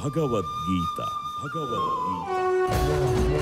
భగవద్గీత భగవద్గీత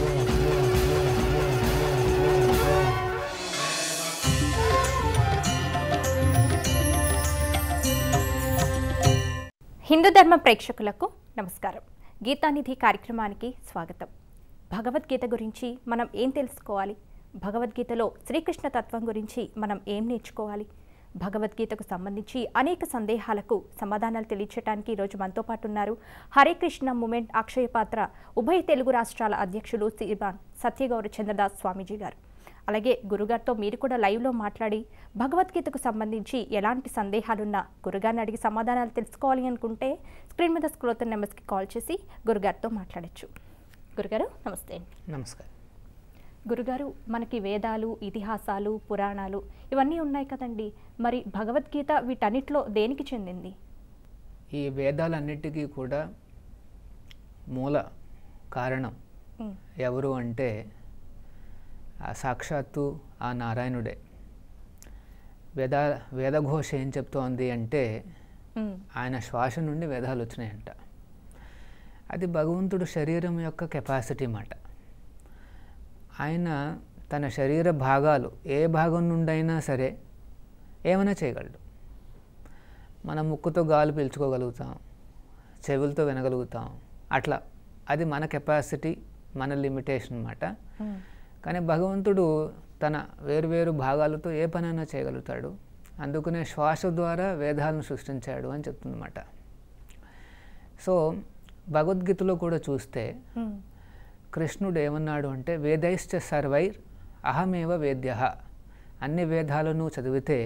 హిందూ ధర్మ ప్రేక్షకులకు నమస్కారం గీతానిధి కార్యక్రమానికి స్వాగతం భగవద్గీత గురించి మనం ఏం తెలుసుకోవాలి భగవద్గీతలో శ్రీకృష్ణ తత్వం గురించి మనం ఏం నేర్చుకోవాలి భగవద్గీతకు సంబంధించి అనేక సందేహాలకు సమాధానాలు తెలియచేయడానికి ఈరోజు మనతో పాటు ఉన్నారు హరే కృష్ణ మూమెంట్ అక్షయ పాత్ర ఉభయ తెలుగు రాష్ట్రాల అధ్యక్షులు శ్రీమాన్ సత్యగౌర చంద్రదాస్ స్వామీజీ గారు అలాగే గురుగారితో మీరు కూడా లైవ్లో మాట్లాడి భగవద్గీతకు సంబంధించి ఎలాంటి సందేహాలున్నా గురుగారిని అడిగి సమాధానాలు తెలుసుకోవాలి అనుకుంటే స్క్రీన్ మీద స్క్రోల్ అవుతున్న నెంబర్స్కి కాల్ చేసి గురుగారితో మాట్లాడొచ్చు గురుగారు నమస్తే నమస్కారం గురుగారు మనకి వేదాలు ఇతిహాసాలు పురాణాలు ఇవన్నీ ఉన్నాయి కదండి మరి భగవద్గీత వీటన్నిటిలో దేనికి చెందింది ఈ వేదాలన్నిటికీ కూడా మూల కారణం ఉమ్, ఎవరు అంటే ఆ సాక్షాత్తు ఆ నారాయణుడే వేద వేదఘోష ఏం చెప్తోంది అంటే ఉమ్, ఆయన శ్వాస నుండి వేదాలు వచ్చినాయంట అది భగవంతుడు శరీరం యొక్క కెపాసిటీ మాట ఆయన తన శరీర భాగాలు ఏ భాగం నుండైనా సరే ఏమైనా చేయగలడు మన ముక్కుతో గాలి పీల్చుకోగలుగుతాం చెవులతో వినగలుగుతాం అట్లా అది మన కెపాసిటీ మన లిమిటేషన్ అన్నమాట ఉమ్, కానీ భగవంతుడు తన వేరువేరు భాగాలతో ఏ పనైనా చేయగలుగుతాడు అందుకనే శ్వాస ద్వారా వేదాలను సృష్టించాడు అని చెప్తుందన్నమాట సో భగవద్గీతలో కూడా చూస్తే ఉమ్, కృష్ణుడు ఏమన్నాడు అంటే వేదైశ్చ సర్వైర్ అహమేవ వేద్య అన్ని వేదాలను చదివితే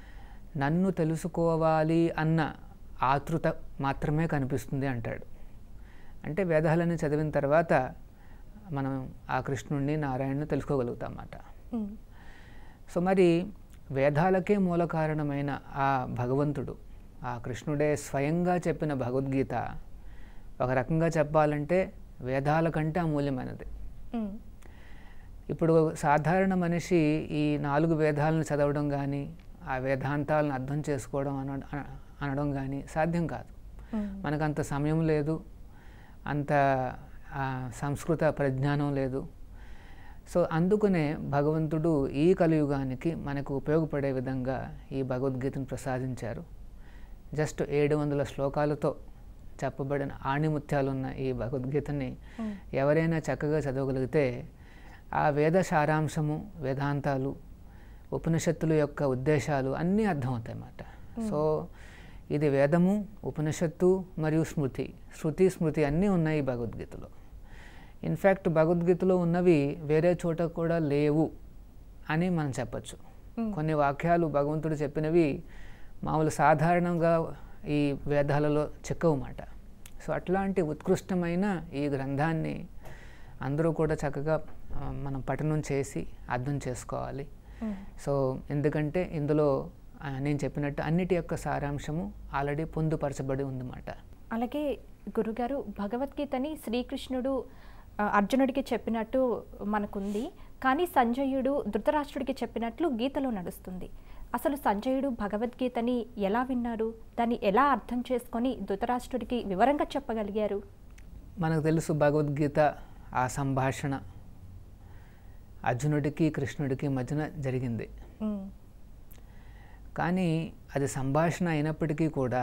నన్ను తెలుసుకోవాలి అన్న ఆతృత మాత్రమే కనిపిస్తుంది అంటాడు అంటే వేదాలని చదివిన తర్వాత మనం ఆ కృష్ణుడిని నారాయణని తెలుసుకోగలుగుతాం అన్నమాట ఉమ్, సో మరి వేదాలకే మూల కారణమైన ఆ భగవంతుడు ఆ కృష్ణుడే స్వయంగా చెప్పిన భగవద్గీత ఒక రకంగా చెప్పాలంటే వేదాల కంటే అమూల్యమైనది ఉమ్, ఇప్పుడు సాధారణ మనిషి ఈ నాలుగు వేదాలను చదవడం కానీ ఆ వేదాంతాలను అర్థం చేసుకోవడం అన అన- అనడం కానీ సాధ్యం కాదు ఉమ్, మనకు అంత సమయం లేదు అంత ఆ, సంస్కృత ప్రజ్ఞానం లేదు సో అందుకనే భగవంతుడు ఈ కలియుగానికి మనకు ఉపయోగపడే విధంగా ఈ భగవద్గీతను ప్రసాదించారు జస్ట్ ఏడు వందల శ్లోకాలతో చెప్పబడిన ఆణిముత్యాలున్న ఈ భగవద్గీతని ఉమ్, ఎవరైనా చక్కగా చదవగలిగితే ఆ వేద సారాంశము వేదాంతాలు ఉపనిషత్తుల యొక్క ఉద్దేశాలు అన్నీ అర్థమవుతాయి అన్నమాట సో ఇది వేదము ఉపనిషత్తు మరియు స్మృతి శృతి స్మృతి అన్నీ ఉన్నాయి ఈ భగవద్గీతలో ఇన్ఫ్యాక్ట్ భగవద్గీతలో ఉన్నవి వేరే చోట కూడా లేవు అని మనం చెప్పచ్చు Hmm. కొన్ని వాక్యాలు భగవంతుడు చెప్పినవి మామూలు సాధారణంగా ఈ వేదాలలో చెక్కవమాట సో అట్లాంటి ఉత్కృష్టమైన ఈ గ్రంథాన్ని అందరూ కూడా చక్కగా ఆ, మనం పఠనం చేసి అర్థం చేసుకోవాలి ఉమ్. సో ఎందుకంటే ఇందులో ఆ, నేను చెప్పినట్టు అన్నిటి యొక్క సారాంశము ఆల్రెడీ పొందుపరచబడి ఉందన్నమాట అలాగే గురుగారు భగవద్గీతని శ్రీకృష్ణుడు ఆ, అర్జునుడికి చెప్పినట్టు మనకుంది కానీ సంజయుడు ధృతరాష్ట్రుడికి చెప్పినట్లు గీతలో నడుస్తుంది అసలు సంజయుడు భగవద్గీతని ఎలా విన్నారు దాన్ని ఎలా అర్థం చేసుకొని ధృతరాష్ట్రుడికి వివరంగా చెప్పగలిగారు మనకు తెలుసు భగవద్గీత ఆ సంభాషణ అర్జునుడికి కృష్ణుడికి మధ్యన జరిగింది ఉమ్, కానీ అది సంభాషణ అయినప్పటికీ కూడా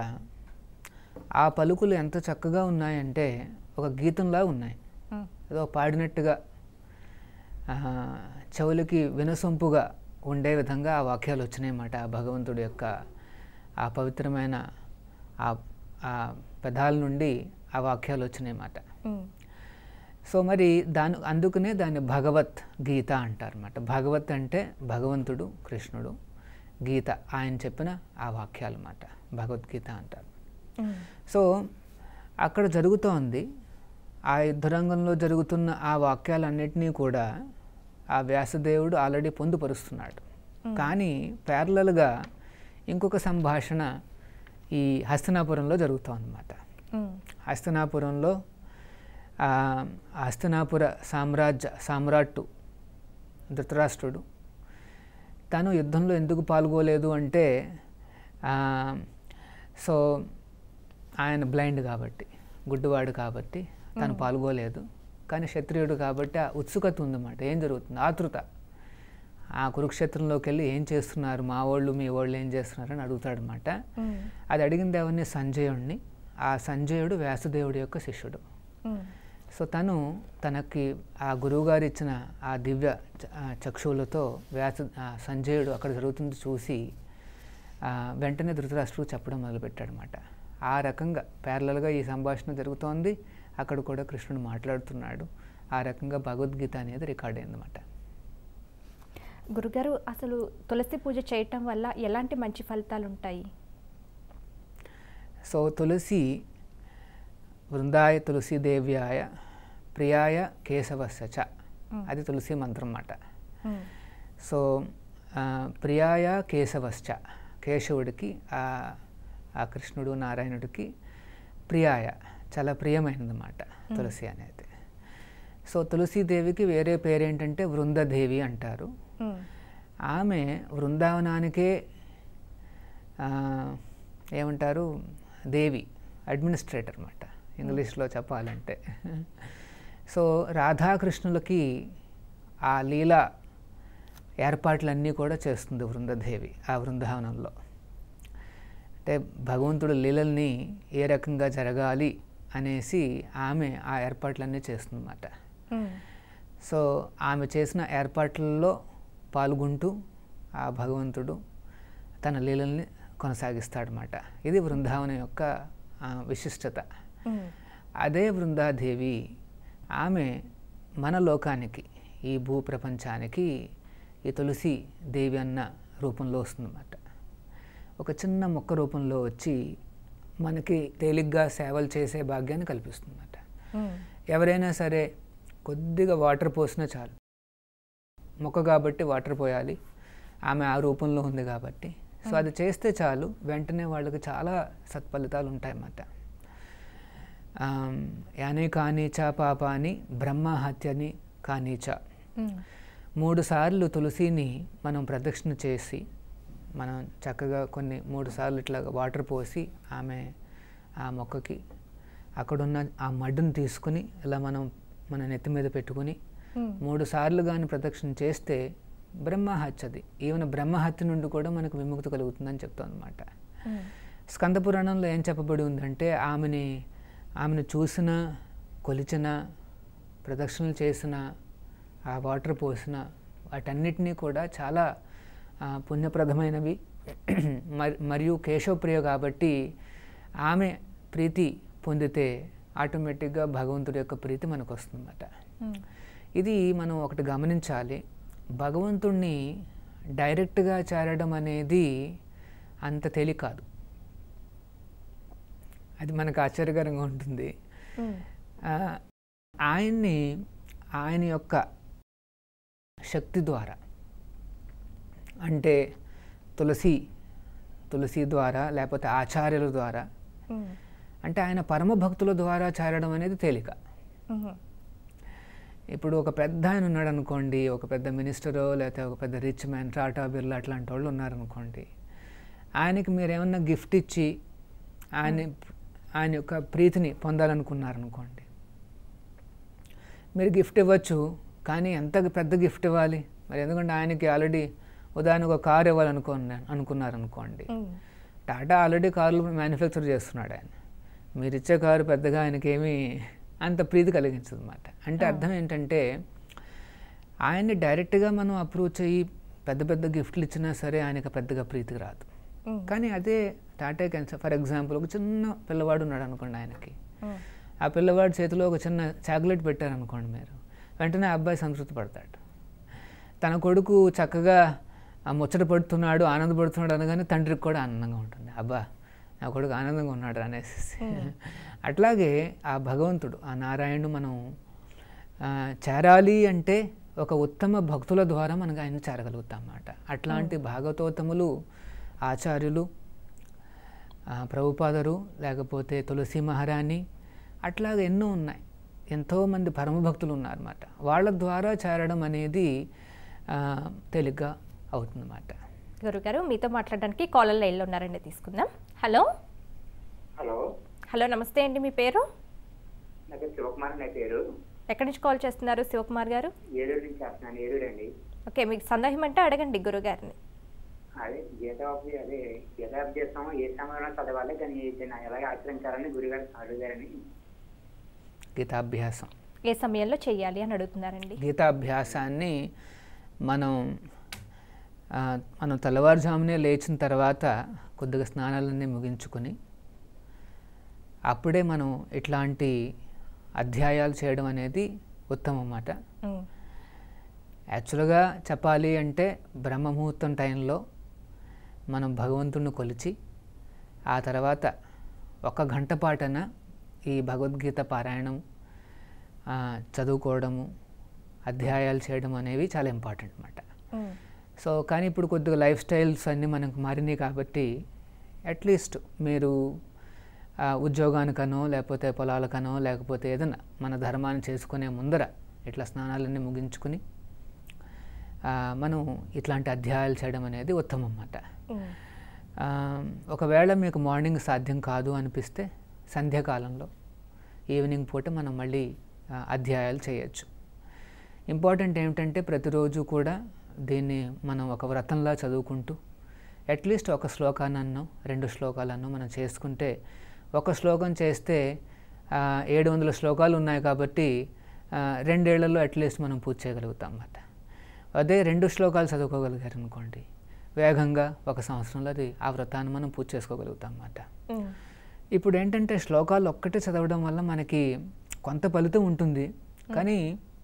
ఆ పలుకులు ఎంత చక్కగా ఉన్నాయంటే ఒక గీతంలా ఉన్నాయి ఉమ్, ఏదో పాడినట్టుగా ఆ, చెవులకి వినసొంపుగా ఉండే విధంగా ఆ వాక్యాలు వచ్చినాయన్నమాట ఆ భగవంతుడి యొక్క ఆ పవిత్రమైన ఆ ఆ పదాల నుండి ఆ వాక్యాలు వచ్చినాయన్నమాట ఉమ్, సో మరి దాని అందుకనే దాన్ని భగవత్ గీత అంటారన్నమాట భగవత్ అంటే భగవంతుడు కృష్ణుడు గీత ఆయన చెప్పిన ఆ వాక్యాలు అన్నమాట భగవద్గీత అంటారు ఉమ్, సో అక్కడ జరుగుతోంది ఆ యుద్ధరంగంలో జరుగుతున్న ఆ వాక్యాలన్నింటినీ కూడా ఆ వ్యాసదేవుడు ఆల్రెడీ పొందుపరుస్తున్నాడు కానీ ప్యారలల్గా ఇంకొక సంభాషణ ఈ హస్తినాపురంలో జరుగుతోందన్నమాట ఉమ్, హస్తినాపురంలో ఆ, హస్తినాపుర సామ్రాజ్య సామ్రాట్టు ధృతరాష్ట్రుడు తను యుద్ధంలో ఎందుకు పాల్గొలేదు అంటే ఆ, సో ఆయన బ్లైండ్ కాబట్టి గుడ్డివాడు కాబట్టి తను పాల్గొలేదు కానీ క్షత్రియుడు కాబట్టి ఆ ఉత్సుకత ఉందన్నమాట ఏం జరుగుతుంది ఆతృత ఆ కురుక్షేత్రంలోకి వెళ్ళి ఏం చేస్తున్నారు మా వాళ్ళు మీ వాళ్ళు ఏం చేస్తున్నారు అని అడుగుతాడనమాట ఉమ్, అది అడిగింది ఎవరిని సంజయుడిని ఆ సంజయుడు వ్యాసదేవుడి యొక్క శిష్యుడు ఉమ్, సో తను తనకి ఆ గురువుగారు ఇచ్చిన ఆ దివ్య చ- ఆ చక్షువులతో వ్యాస ఆ సంజయుడు అక్కడ జరుగుతుంది చూసి ఆ, వెంటనే ధృతరాష్ట్రుడు చెప్పడం మొదలుపెట్టాడనమాట ఆ రకంగా ప్యారలల్గా ఈ సంభాషణ జరుగుతోంది అక్కడ కూడా కృష్ణుడు మాట్లాడుతున్నాడు ఆ రకంగా భగవద్గీత అనేది రికార్డ్ అయిందన్నమాట గురుగారు అసలు తులసి పూజ చేయటం వల్ల ఎలాంటి మంచి ఫలితాలు ఉంటాయి సో తులసి వృందాయ తులసీదేవ్యాయ ప్రియాయ కేశవస్య చ మ్మ్. అది తులసి మంత్రం అన్నమాట ఉమ్, సో ఆ, ప్రియాయ కేశవశ్చ కేశవుడికి ఆ ఆ కృష్ణుడు నారాయణుడికి ప్రియాయ చాలా ప్రియమైనదన్నమాట తులసి అనేది సో తులసీదేవికి వేరే పేరేంటంటే వృందదేవి అంటారు ఉమ్, ఆమె బృందావనానికే ఆ, ఏమంటారు దేవి అడ్మినిస్ట్రేటర్ అనమాట ఇంగ్లీష్లో చెప్పాలంటే సో రాధాకృష్ణులకి ఆ లీలా ఏర్పాట్లన్నీ కూడా చేస్తుంది వృందదేవి ఆ బృందావనంలో అంటే భగవంతుడు లీలల్ని ఏ రకంగా జరగాలి అనేసి ఆమె ఆ ఏర్పాట్లన్నీ చేస్తుందన్నమాట ఉమ్, సో ఆమె చేసిన ఏర్పాట్లలో పాల్గొంటూ ఆ భగవంతుడు తన లీలల్ని కొనసాగిస్తాడనమాట ఇది బృందావనం యొక్క ఆ, విశిష్టత ఉమ్, అదే బృందాదేవి ఆమె మన లోకానికి ఈ భూ ప్రపంచానికి ఈ తులసి దేవి అన్న రూపంలో వస్తుందన్నమాట ఒక చిన్న మొక్క రూపంలో వచ్చి మనకి తేలిగ్గా సేవలు చేసే భాగ్యాన్ని కల్పిస్తుందన్నమాట ఉమ్, ఎవరైనా సరే కొద్దిగా వాటర్ పోసినా చాలు మొక్క కాబట్టి వాటర్ పోయాలి ఆమె ఆ రూపంలో ఉంది కాబట్టి సో అది చేస్తే చాలు వెంటనే వాళ్ళకి చాలా సత్ఫలితాలు ఉంటాయన్నమాట ఆమ్, యాని కానీచ పాపాని బ్రహ్మ హత్యని కానీచ ఉమ్, మూడు సార్లు తులసిని మనం ప్రదక్షిణ చేసి మనం చక్కగా కొన్ని మూడు సార్లు ఇట్లా వాటర్ పోసి ఆమె ఆ మొక్కకి అక్కడున్న ఆ మడ్డును తీసుకుని ఇలా మనం మన నెత్తి మీద పెట్టుకుని ఉమ్, మూడు సార్లు కానీ ప్రదక్షిణ చేస్తే బ్రహ్మహత్యది ఈవెన్ బ్రహ్మహత్య నుండి కూడా మనకు విముక్తి కలుగుతుందని చెప్తాం అనమాట ఉమ్, స్కంద పురాణంలో ఏం చెప్పబడి ఉందంటే ఆమెని ఆమెను చూసిన కొలిచిన ప్రదక్షిణలు చేసిన ఆ వాటర్ పోసిన వాటన్నిటినీ కూడా చాలా ఆ, పుణ్యప్రదమైనవి మరి- మరియు కేశవప్రియ కాబట్టి ఆమె ప్రీతి పొందితే ఆటోమేటిక్గా భగవంతుడి యొక్క ప్రీతి మనకు వస్తుందన్నమాట ఉమ్, ఇది మనం ఒకటి గమనించాలి భగవంతుణ్ణి డైరెక్ట్గా చేరడం అనేది అంత తేలిక కాదు అది మనకు ఆశ్చర్యకరంగా ఉంటుంది ఉమ్, ఆ, ఆయన్ని ఆయన యొక్క శక్తి ద్వారా అంటే తులసి తులసి ద్వారా లేకపోతే ఆచార్యుల ద్వారా ఉమ్, అంటే ఆయన పరమ భక్తుల ద్వారా చేరడం అనేది తేలిక ఉమ్, ఇప్పుడు ఒక పెద్ద ఆయన ఉన్నాడు అనుకోండి ఒక పెద్ద మినిస్టరో లేకపోతే ఒక పెద్ద రిచ్ మ్యాన్ టాటా బిర్లా అట్లాంటి వాళ్ళు ఉన్నారనుకోండి ఆయనకి మీరు ఏమన్నా గిఫ్ట్ ఇచ్చి ఆయన ఆయన యొక్క ప్రీతిని పొందాలనుకున్నారనుకోండి మీరు గిఫ్ట్ ఇవ్వచ్చు కానీ ఎంత పెద్ద గిఫ్ట్ ఇవ్వాలి మరి ఎందుకంటే ఆయనకి ఆల్రెడీ ఉదాహరణకు ఒక కారు ఇవ్వాలనుకున్నా అనుకున్నారనుకోండి ఉమ్, టాటా ఆల్రెడీ కార్లు మ్యానుఫ్యాక్చర్ చేస్తున్నాడు ఆయన మీరు ఇచ్చే కారు పెద్దగా ఆయనకేమీ అంత ప్రీతి కలిగించదు అనమాట అంటే అర్థం ఏంటంటే ఆయన్ని డైరెక్ట్గా మనం అప్రోచ్ అయ్యి పెద్ద పెద్ద గిఫ్ట్లు ఇచ్చినా సరే ఆయనకు పెద్దగా ప్రీతికి రాదు ఉమ్, కానీ అదే టాటా క్యాన్సర్ ఫర్ ఎగ్జాంపుల్ ఒక చిన్న పిల్లవాడు ఉన్నాడు అనుకోండి ఆయనకి ఉమ్, ఆ పిల్లవాడి చేతిలో ఒక చిన్న చాక్లెట్ పెట్టారనుకోండి మీరు వెంటనే ఆ అబ్బాయి సంతృప్తి పడతాడు తన కొడుకు చక్కగా ఆ ముచ్చట పడుతున్నాడు ఆనందపడుతున్నాడు అనగానే తండ్రికి కూడా ఆనందంగా ఉంటుంది అబ్బా నా కొడుకు ఆనందంగా ఉన్నాడు అనేసి అట్లాగే ఆ భగవంతుడు ఆ నారాయణుడు మనం ఆ, చేరాలి అంటే ఒక ఉత్తమ భక్తుల ద్వారా మనకు ఆయన చేరగలుగుతాం అన్నమాట అట్లాంటి భాగవతోత్తములు ఆచార్యులు ఆ, ప్రభుపాదరు లేకపోతే తులసి మహారాణి అట్లాగే ఎన్నో ఉన్నాయి ఎంతోమంది పరమభక్తులు ఉన్నారన్నమాట వాళ్ళ ద్వారా చేరడం అనేది ఆ, తేలిగ్గా అవుతుందన్నమాట గురుగారు మీతో మాట్లాడడానికి కాలర్ లైన్లో ఉన్నారండి తీసుకుందాం హలో హలో హలో నమస్తే అండి మీ పేరు అదే శివకుమార్ నా పేరు ఎక్కడి నుంచి కాల్ చేస్తున్నారు శివకుమార్ గారు ఏలూరు నుంచి చేస్తున్నాను ఏలూరు అండి ఓకే మీకు సందేహం అంటే అడగండి గురుగారిని అదే గీతాభి అదే గీతాభ్యాసం ఏ సమయంలో చదవాలి కానీ దీన్ని ఎలాగ ఆచరించాలని గురుగారు అడుగుగారని గీతాభ్యాసం ఏ సమయంలో చెయ్యాలి అని అడుగుతున్నారండి గీతాభ్యాసాన్ని మనం ఆ, మనం తెల్లవారుజామునే లేచిన తర్వాత కొద్దిగా స్నానాలన్నీ ముగించుకొని అప్పుడే మనం ఇట్లాంటి అధ్యాయాలు చేయడం అనేది ఉత్తమం అన్నమాట ఉమ్, యాక్చువల్గా చెప్పాలి అంటే బ్రహ్మముహూర్తం టైంలో మనం భగవంతుడిని కొలిచి ఆ తర్వాత ఒక గంట పాటన ఈ భగవద్గీత పారాయణం ఆ, చదువుకోవడము అధ్యాయాలు చేయడం అనేవి చాలా ఇంపార్టెంట్ అన్నమాట ఉమ్, సో కానీ ఇప్పుడు కొద్దిగా లైఫ్ స్టైల్స్ అన్నీ మనకు మారినాయి కాబట్టి అట్లీస్ట్ మీరు ఆ, ఉద్యోగానికనో లేకపోతే పొలాలకనో లేకపోతే ఏదైనా మన ధర్మాన్ని చేసుకునే ముందర ఇట్లా స్నానాలన్నీ ముగించుకుని ఆ, మనం ఇట్లాంటి అధ్యాయాలు చేయడం అనేది ఉత్తమం అన్నమాట ఉమ్, ఆ, ఒకవేళ మీకు మార్నింగ్ సాధ్యం కాదు అనిపిస్తే సంధ్యాకాలంలో ఈవినింగ్ పూట మనం మళ్ళీ ఆ, అధ్యాయాలు చేయొచ్చు ఇంపార్టెంట్ ఏమిటంటే ప్రతిరోజు కూడా దీన్ని మనం ఒక వ్రతంలా చదువుకుంటూ అట్లీస్ట్ ఒక శ్లోకానన్నో రెండు శ్లోకాలన్నో మనం చేసుకుంటే ఒక శ్లోకం చేస్తే ఆ, ఏడు వందల శ్లోకాలు ఉన్నాయి కాబట్టి ఆ, రెండేళ్లలో అట్లీస్ట్ మనం పూర్తి చేయగలుగుతాం అన్నమాట అదే రెండు శ్లోకాలు చదువుకోగలిగారు అనుకోండి వేగంగా ఒక సంవత్సరంలో అది ఆ వ్రతాన్ని మనం పూర్తి చేసుకోగలుగుతాం అన్నమాట ఉమ్, ఇప్పుడు ఏంటంటే శ్లోకాలు ఒక్కటే చదవడం వల్ల మనకి కొంత ఫలితం ఉంటుంది కానీ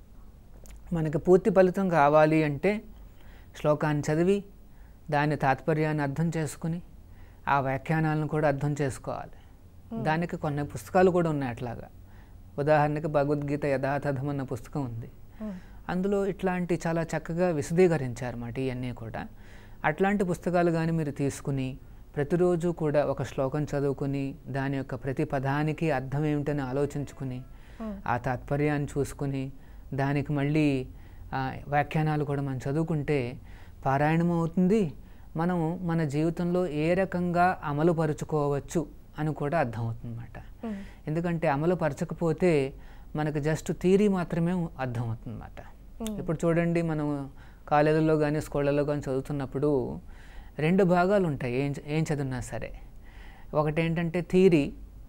మనకి పూర్తి ఫలితం కావాలి అంటే శ్లోకాన్ని చదివి దాని తాత్పర్యాన్ని అర్థం చేసుకుని ఆ వ్యాఖ్యానాలను కూడా అర్థం చేసుకోవాలి దానికి కొన్ని పుస్తకాలు కూడా ఉన్నాయి అట్లాగా ఉదాహరణకి భగవద్గీత యథాతథం అన్న పుస్తకం ఉంది ఉమ్, అందులో ఇట్లాంటి చాలా చక్కగా విశదీకరించారు అన్నమాట ఇవన్నీ కూడా అట్లాంటి పుస్తకాలు కానీ మీరు తీసుకుని ప్రతిరోజు కూడా ఒక శ్లోకం చదువుకుని దాని యొక్క ప్రతి పదానికి అర్థం ఏమిటని ఆలోచించుకుని ఉమ్, ఆ తాత్పర్యాన్ని చూసుకుని దానికి మళ్ళీ ఆ, వ్యాఖ్యానాలు కూడా మనం చదువుకుంటే పారాయణం అవుతుంది మనము మన జీవితంలో ఏ రకంగా అమలు పరుచుకోవచ్చు అని కూడా అర్థమవుతుందన్నమాట ఉమ్, ఎందుకంటే అమలు పరచకపోతే మనకు జస్ట్ థీరీ మాత్రమే అర్థమవుతుందన్నమాట ఉమ్, ఇప్పుడు చూడండి మనం కాలేజీలో కానీ స్కూళ్ళలో కానీ చదువుతున్నప్పుడు రెండు భాగాలు ఉంటాయి ఏం ఏం చదివినా సరే ఒకటి ఏంటంటే థీరీ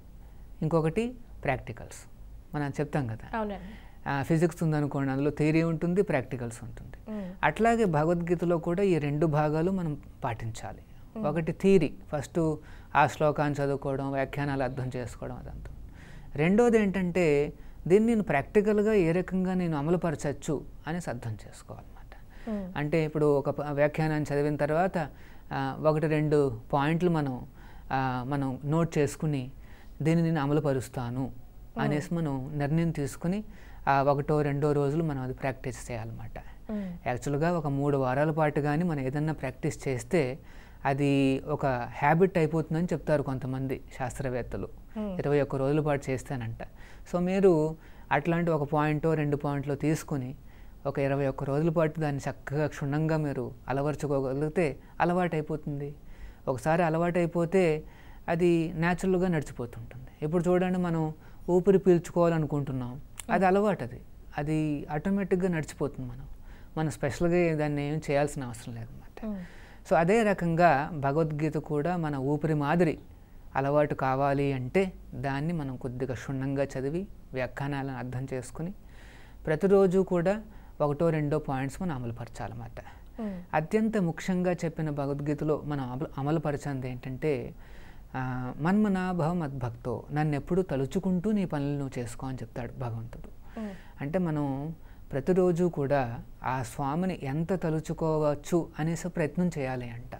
ఇంకొకటి ప్రాక్టికల్స్ మనం చెప్తాం కదా అవునండి ఫిజిక్స్ ఉందనుకోండి అందులో థియరీ ఉంటుంది ప్రాక్టికల్స్ ఉంటుంది ఉమ్, అట్లాగే భగవద్గీతలో కూడా ఈ రెండు భాగాలు మనం పాటించాలి ఒకటి థీరీ ఫస్ట్ ఆ శ్లోకాన్ని చదువుకోవడం వ్యాఖ్యానాలు అర్థం చేసుకోవడం అదంతా రెండోది ఏంటంటే దీన్ని నేను ప్రాక్టికల్గా ఏ రకంగా నేను అమలుపరచచ్చు అనేసి అర్థం చేసుకోవాలన్నమాట ఉమ్, అంటే ఇప్పుడు ఒక ప- వ్యాఖ్యానాన్ని చదివిన తర్వాత ఆ, ఒకటి రెండు పాయింట్లు మనం ఆ, మనం నోట్ చేసుకుని దీన్ని నేను అమలుపరుస్తాను అనేసి మనం నిర్ణయం తీసుకుని ఆ ఒకటో రెండో రోజులు మనం అది ప్రాక్టీస్ చేయాలన్నమాట ఉమ్, యాక్చువల్గా ఒక మూడు వారాల పాటు కానీ మనం ఏదన్నా ప్రాక్టీస్ చేస్తే అది ఒక హ్యాబిట్ అయిపోతుందని చెప్తారు కొంతమంది శాస్త్రవేత్తలు Hmm. ఇరవై ఒక్క రోజుల పాటు చేస్తానంట సో మీరు అట్లాంటి ఒక పాయింటో రెండు పాయింట్లో తీసుకుని ఒక ఇరవై ఒక్క రోజుల పాటు దాన్ని చక్కగా క్షుణ్ణంగా మీరు అలవర్చుకోగలిగితే అలవాటు అయిపోతుంది ఒకసారి అలవాటు అయిపోతే అది న్యాచురల్గా నడిచిపోతుంటుంది ఇప్పుడు చూడండి మనం ఊపిరి పీల్చుకోవాలనుకుంటున్నాం అది అలవాటు అది అది ఆటోమేటిక్గా నడిచిపోతుంది మనం మనం స్పెషల్గా దాన్ని ఏం చేయాల్సిన అవసరం లేదన్నమాట ఉమ్, సో అదే రకంగా భగవద్గీత కూడా మన ఊపిరి మాదిరి అలవాటు కావాలి అంటే దాన్ని మనం కొద్దిగా క్షుణ్ణంగా చదివి వ్యాఖ్యానాలను అర్థం చేసుకుని ప్రతిరోజు కూడా ఒకటో రెండో పాయింట్స్ మనం అమలుపరచాలన్నమాట ఉమ్, అత్యంత ముఖ్యంగా చెప్పిన భగవద్గీతలో మనం అమలు అమలుపరచింది ఏంటంటే ఆ, మన్మనాభవ మద్భక్తో నన్ను ఎప్పుడు తలుచుకుంటూ నీ పనులు నువ్వు చేసుకో అని చెప్తాడు భగవంతుడు ఉమ్, అంటే అంటే మనం ప్రతిరోజు కూడా ఆ స్వామిని ఎంత తలుచుకోవచ్చు అనేసి ప్రయత్నం చేయాలి అంట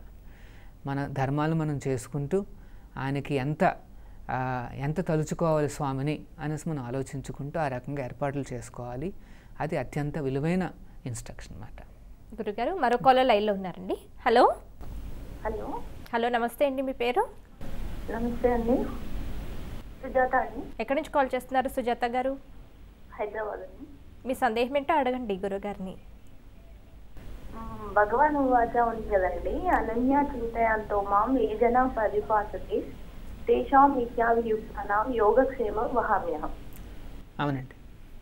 మన ధర్మాలు మనం చేసుకుంటూ ఆయనకి ఎంత ఆ, ఎంత తలుచుకోవాలి స్వామిని అనేసి మనం ఆలోచించుకుంటూ ఆ రకంగా ఏర్పాట్లు చేసుకోవాలి అది అత్యంత విలువైన ఇన్స్ట్రక్షన్ అన్నమాట గురుగారు మరో కాలర్ లైన్లో ఉన్నారండి హలో హలో హలో నమస్తే అండి మీ పేరు నమస్తే అండి సుజాత అండి ఎక్కడి నుంచి కాల్ చేస్తున్నారు సుజాత గారు హైదరాబాద్ అండి మీ సందేహం ఏంటో అడగండి గురుగారిని మ్మ్, భగవాన్ వాచ ఉంది కదండి అనన్య చింతయంతో మాం ఏ జన పరిపాసతి తేషాం ఇత్యాభియుక్తానాం యోగక్షేమం వహామ్యహం అవునండి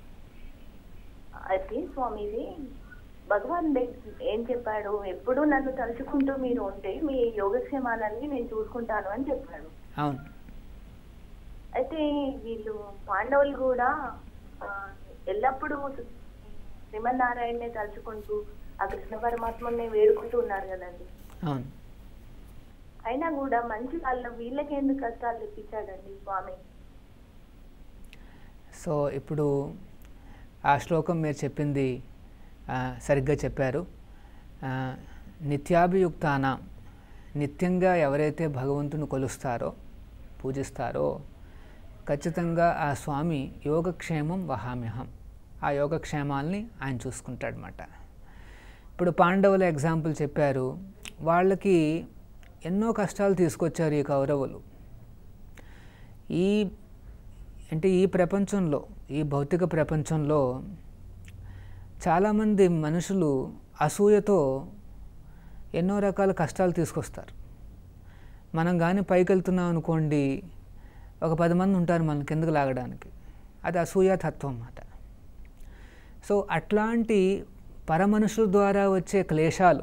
అయితే స్వామిజీ భగవాన్ దగ్గ- ఏం చెప్పాడు ఎప్పుడు నన్ను తలుచుకుంటూ మీరు ఉంటే మీ యోగక్షేమాలన్నీ నేను చూసుకుంటాను అని చెప్పాడు అవును అయితే వీళ్ళు పాండవులు కూడా ఆ, ఎల్లప్పుడూ శ్రీమన్నారాయణనే తలుచుకుంటూ ఆ కృష్ణ పరమాత్మని వేడుకుంటూ ఉన్నారు కదండి అవును అయినా కూడా మంచి వాళ్ళు వీళ్ళకి ఎందుకు కష్టాలు తెప్పించాడండి స్వామి సో ఇప్పుడు ఆ శ్లోకం మీరు చెప్పింది ఆ, సరిగ్గా చెప్పారు ఆ, నిత్యాభియుక్తాన నిత్యంగా ఎవరైతే భగవంతుని కొలుస్తారో పూజిస్తారో ఖచ్చితంగా ఆ స్వామి యోగక్షేమం వహామ్యహం ఆ యోగక్షేమాల్ని ఆయన చూసుకుంటాడనమాట ఇప్పుడు పాండవుల ఎగ్జాంపుల్ చెప్పారు వాళ్ళకి ఎన్నో కష్టాలు తీసుకొచ్చారు ఈ కౌరవులు ఈ అంటే ఈ ప్రపంచంలో ఈ భౌతిక ప్రపంచంలో చాలామంది మనుషులు అసూయతో ఎన్నో రకాల కష్టాలు తీసుకొస్తారు మనం కానీ పైకి వెళ్తున్నాం అనుకోండి ఒక పది మంది ఉంటారు మన కిందకు లాగడానికి అది అసూయ తత్వం అన్నమాట సో అట్లాంటి పరమనుషుల ద్వారా వచ్చే క్లేశాలు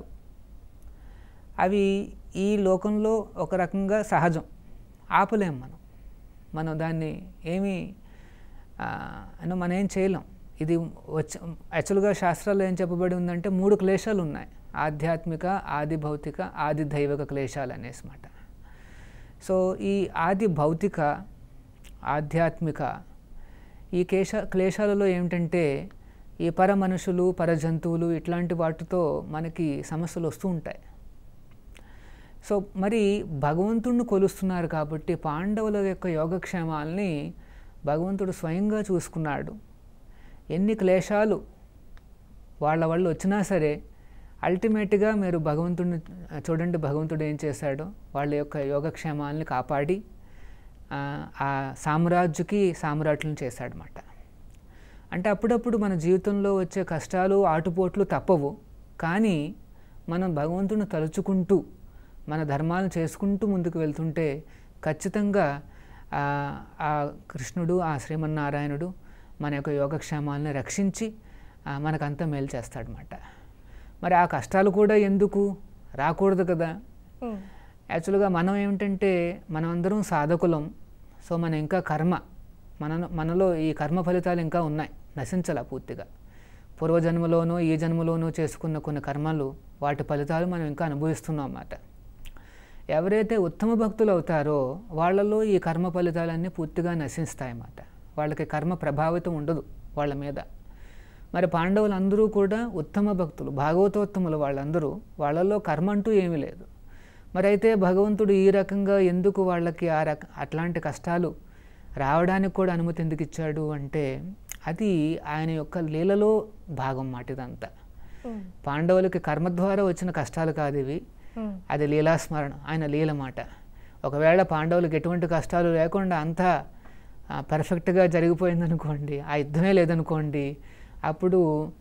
అవి ఈ లోకంలో ఒక రకంగా సహజం ఆపలేం మనం మనం దాన్ని ఏమీ ఆ, అంటే మనం ఏం చేయలేం ఇది వచ్చ యాక్చువల్గా శాస్త్రాల్లో ఏం చెప్పబడి ఉందంటే మూడు క్లేశాలు ఉన్నాయి ఆధ్యాత్మిక ఆది భౌతిక ఆది దైవిక క్లేశాలు అనేసి మాట సో ఈ ఆది భౌతిక ఆధ్యాత్మిక ఈ కేశ క్లేశాలలో ఏమిటంటే ఈ పర మనుషులు పర జంతువులు ఇట్లాంటి వాటితో మనకి సమస్యలు వస్తూ ఉంటాయి సో మరి భగవంతుడిని కొలుస్తున్నారు కాబట్టి పాండవుల యొక్క యోగక్షేమాల్ని భగవంతుడు స్వయంగా చూసుకున్నాడు ఎన్ని క్లేశాలు వాళ్ళ వాళ్ళు వచ్చినా సరే అల్టిమేట్గా మీరు భగవంతుడిని చూడండి భగవంతుడు ఏం చేశాడో వాళ్ళ యొక్క యోగక్షేమాల్ని కాపాడి ఆ, ఆ సామ్రాజ్యుకి సామ్రాట్లను చేశాడనమాట అంటే అప్పుడప్పుడు మన జీవితంలో వచ్చే కష్టాలు ఆటుపోట్లు తప్పవు కానీ మనం భగవంతుని తలుచుకుంటూ మన ధర్మాలను చేసుకుంటూ ముందుకు వెళ్తుంటే ఖచ్చితంగా ఆ, ఆ కృష్ణుడు ఆ శ్రీమన్నారాయణుడు మన యొక్క యోగక్షేమాలను రక్షించి ఆ, మనకంతా మేలు చేస్తాడనమాట మరి ఆ కష్టాలు కూడా ఎందుకు రాకూడదు కదా ఉమ్, యాక్చువల్గా మనం ఏమిటంటే మనం అందరం సాధకులం సో మన ఇంకా కర్మ మన మనలో ఈ కర్మ ఫలితాలు ఇంకా ఉన్నాయి నశించాల పూర్తిగా పూర్వజన్మలోనో ఈ జన్మలోనో చేసుకున్న కొన్ని కర్మలు వాటి ఫలితాలు మనం ఇంకా అనుభవిస్తున్నాం అన్నమాట ఎవరైతే ఉత్తమ భక్తులు అవుతారో వాళ్ళలో ఈ కర్మ ఫలితాలన్నీ పూర్తిగా నశిస్తాయన్నమాట వాళ్ళకి కర్మ ప్రభావితం ఉండదు వాళ్ళ మీద మరి పాండవులందరూ కూడా ఉత్తమ భక్తులు భాగవతోత్తములు వాళ్ళందరూ వాళ్ళలో కర్మ అంటూ ఏమీ లేదు మరి అయితే భగవంతుడు ఈ రకంగా ఎందుకు వాళ్ళకి ఆ రక అట్లాంటి కష్టాలు రావడానికి కూడా అనుమతి ఎందుకు ఇచ్చాడు అంటే అది ఆయన యొక్క లీలలో భాగం మాట ఇదంతా ఉమ్, పాండవులకి కర్మ ద్వారా వచ్చిన కష్టాలు కాదు ఇవి ఉమ్, అది లీలాస్మరణ ఆయన లీల మాట ఒకవేళ పాండవులకు ఎటువంటి కష్టాలు లేకుండా అంతా ఆ, పర్ఫెక్ట్గా జరిగిపోయిందనుకోండి ఆ యుద్ధమే లేదనుకోండి అప్పుడు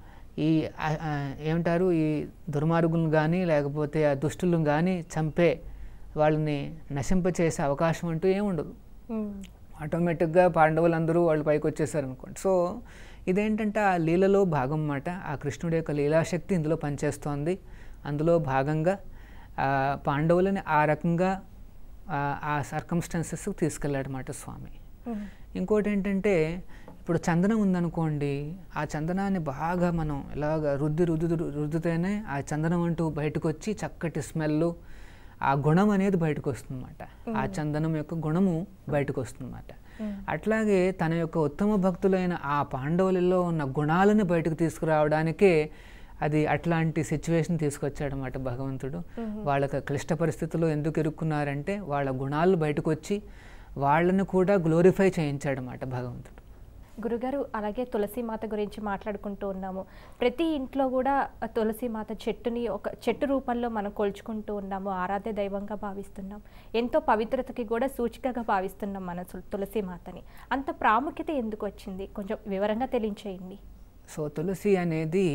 ఈ ఆ, ఆ, ఏమంటారు ఈ దుర్మార్గులను కానీ లేకపోతే ఆ దుష్టులను కానీ చంపే వాళ్ళని నశింపచేసే అవకాశం అంటూ ఏముండదు ఉమ్, ఆటోమేటిక్గా పాండవులందరూ వాళ్ళు పైకి వచ్చేసారు అనుకోండి సో ఇదేంటంటే ఆ లీలలో భాగం అన్నమాట ఆ కృష్ణుడి యొక్క లీలాశక్తి ఇందులో పనిచేస్తోంది అందులో భాగంగా ఆ, పాండవులని ఆ రకంగా ఆ, ఆ సర్కమ్స్టాన్సెస్ తీసుకెళ్ళాడనమాట స్వామి ఉమ్, ఇంకోటి ఏంటంటే ఇప్పుడు చందనం ఉందనుకోండి ఆ చందనాన్ని బాగా మనం ఇలాగ రుద్ది రుద్దు రుద్దితేనే ఆ చందనం అంటూ బయటకు వచ్చి చక్కటి స్మెల్ ఆ గుణం అనేది బయటకు వస్తుందన్నమాట ఆ చందనం యొక్క గుణము బయటకు వస్తుందన్నమాట అట్లాగే తన యొక్క ఉత్తమ భక్తులైన ఆ పాండవులలో ఉన్న గుణాలను బయటకు తీసుకురావడానికే అది అట్లాంటి సిచ్యువేషన్ తీసుకొచ్చాడనమాట భగవంతుడు వాళ్ళకి క్లిష్ట పరిస్థితుల్లో ఎందుకు ఇరుక్కున్నారంటే వాళ్ళ గుణాలు బయటకు వచ్చి వాళ్ళని కూడా గ్లోరిఫై చేయించాడనమాట భగవంతుడు గురుగారు అలాగే తులసి మాత గురించి మాట్లాడుకుంటూ ఉన్నాము ప్రతి ఇంట్లో కూడా ఆ తులసి మాత చెట్టుని ఒక చెట్టు రూపంలో మనం కొలుచుకుంటూ ఉన్నాము ఆరాధ్య దైవంగా భావిస్తున్నాం ఎంతో పవిత్రతకి కూడా సూచికగా భావిస్తున్నాం మన తుల- తులసి మాతని అంత ప్రాముఖ్యత ఎందుకు వచ్చింది కొంచెం వివరంగా తెలియచేయండి సో తులసి అనేది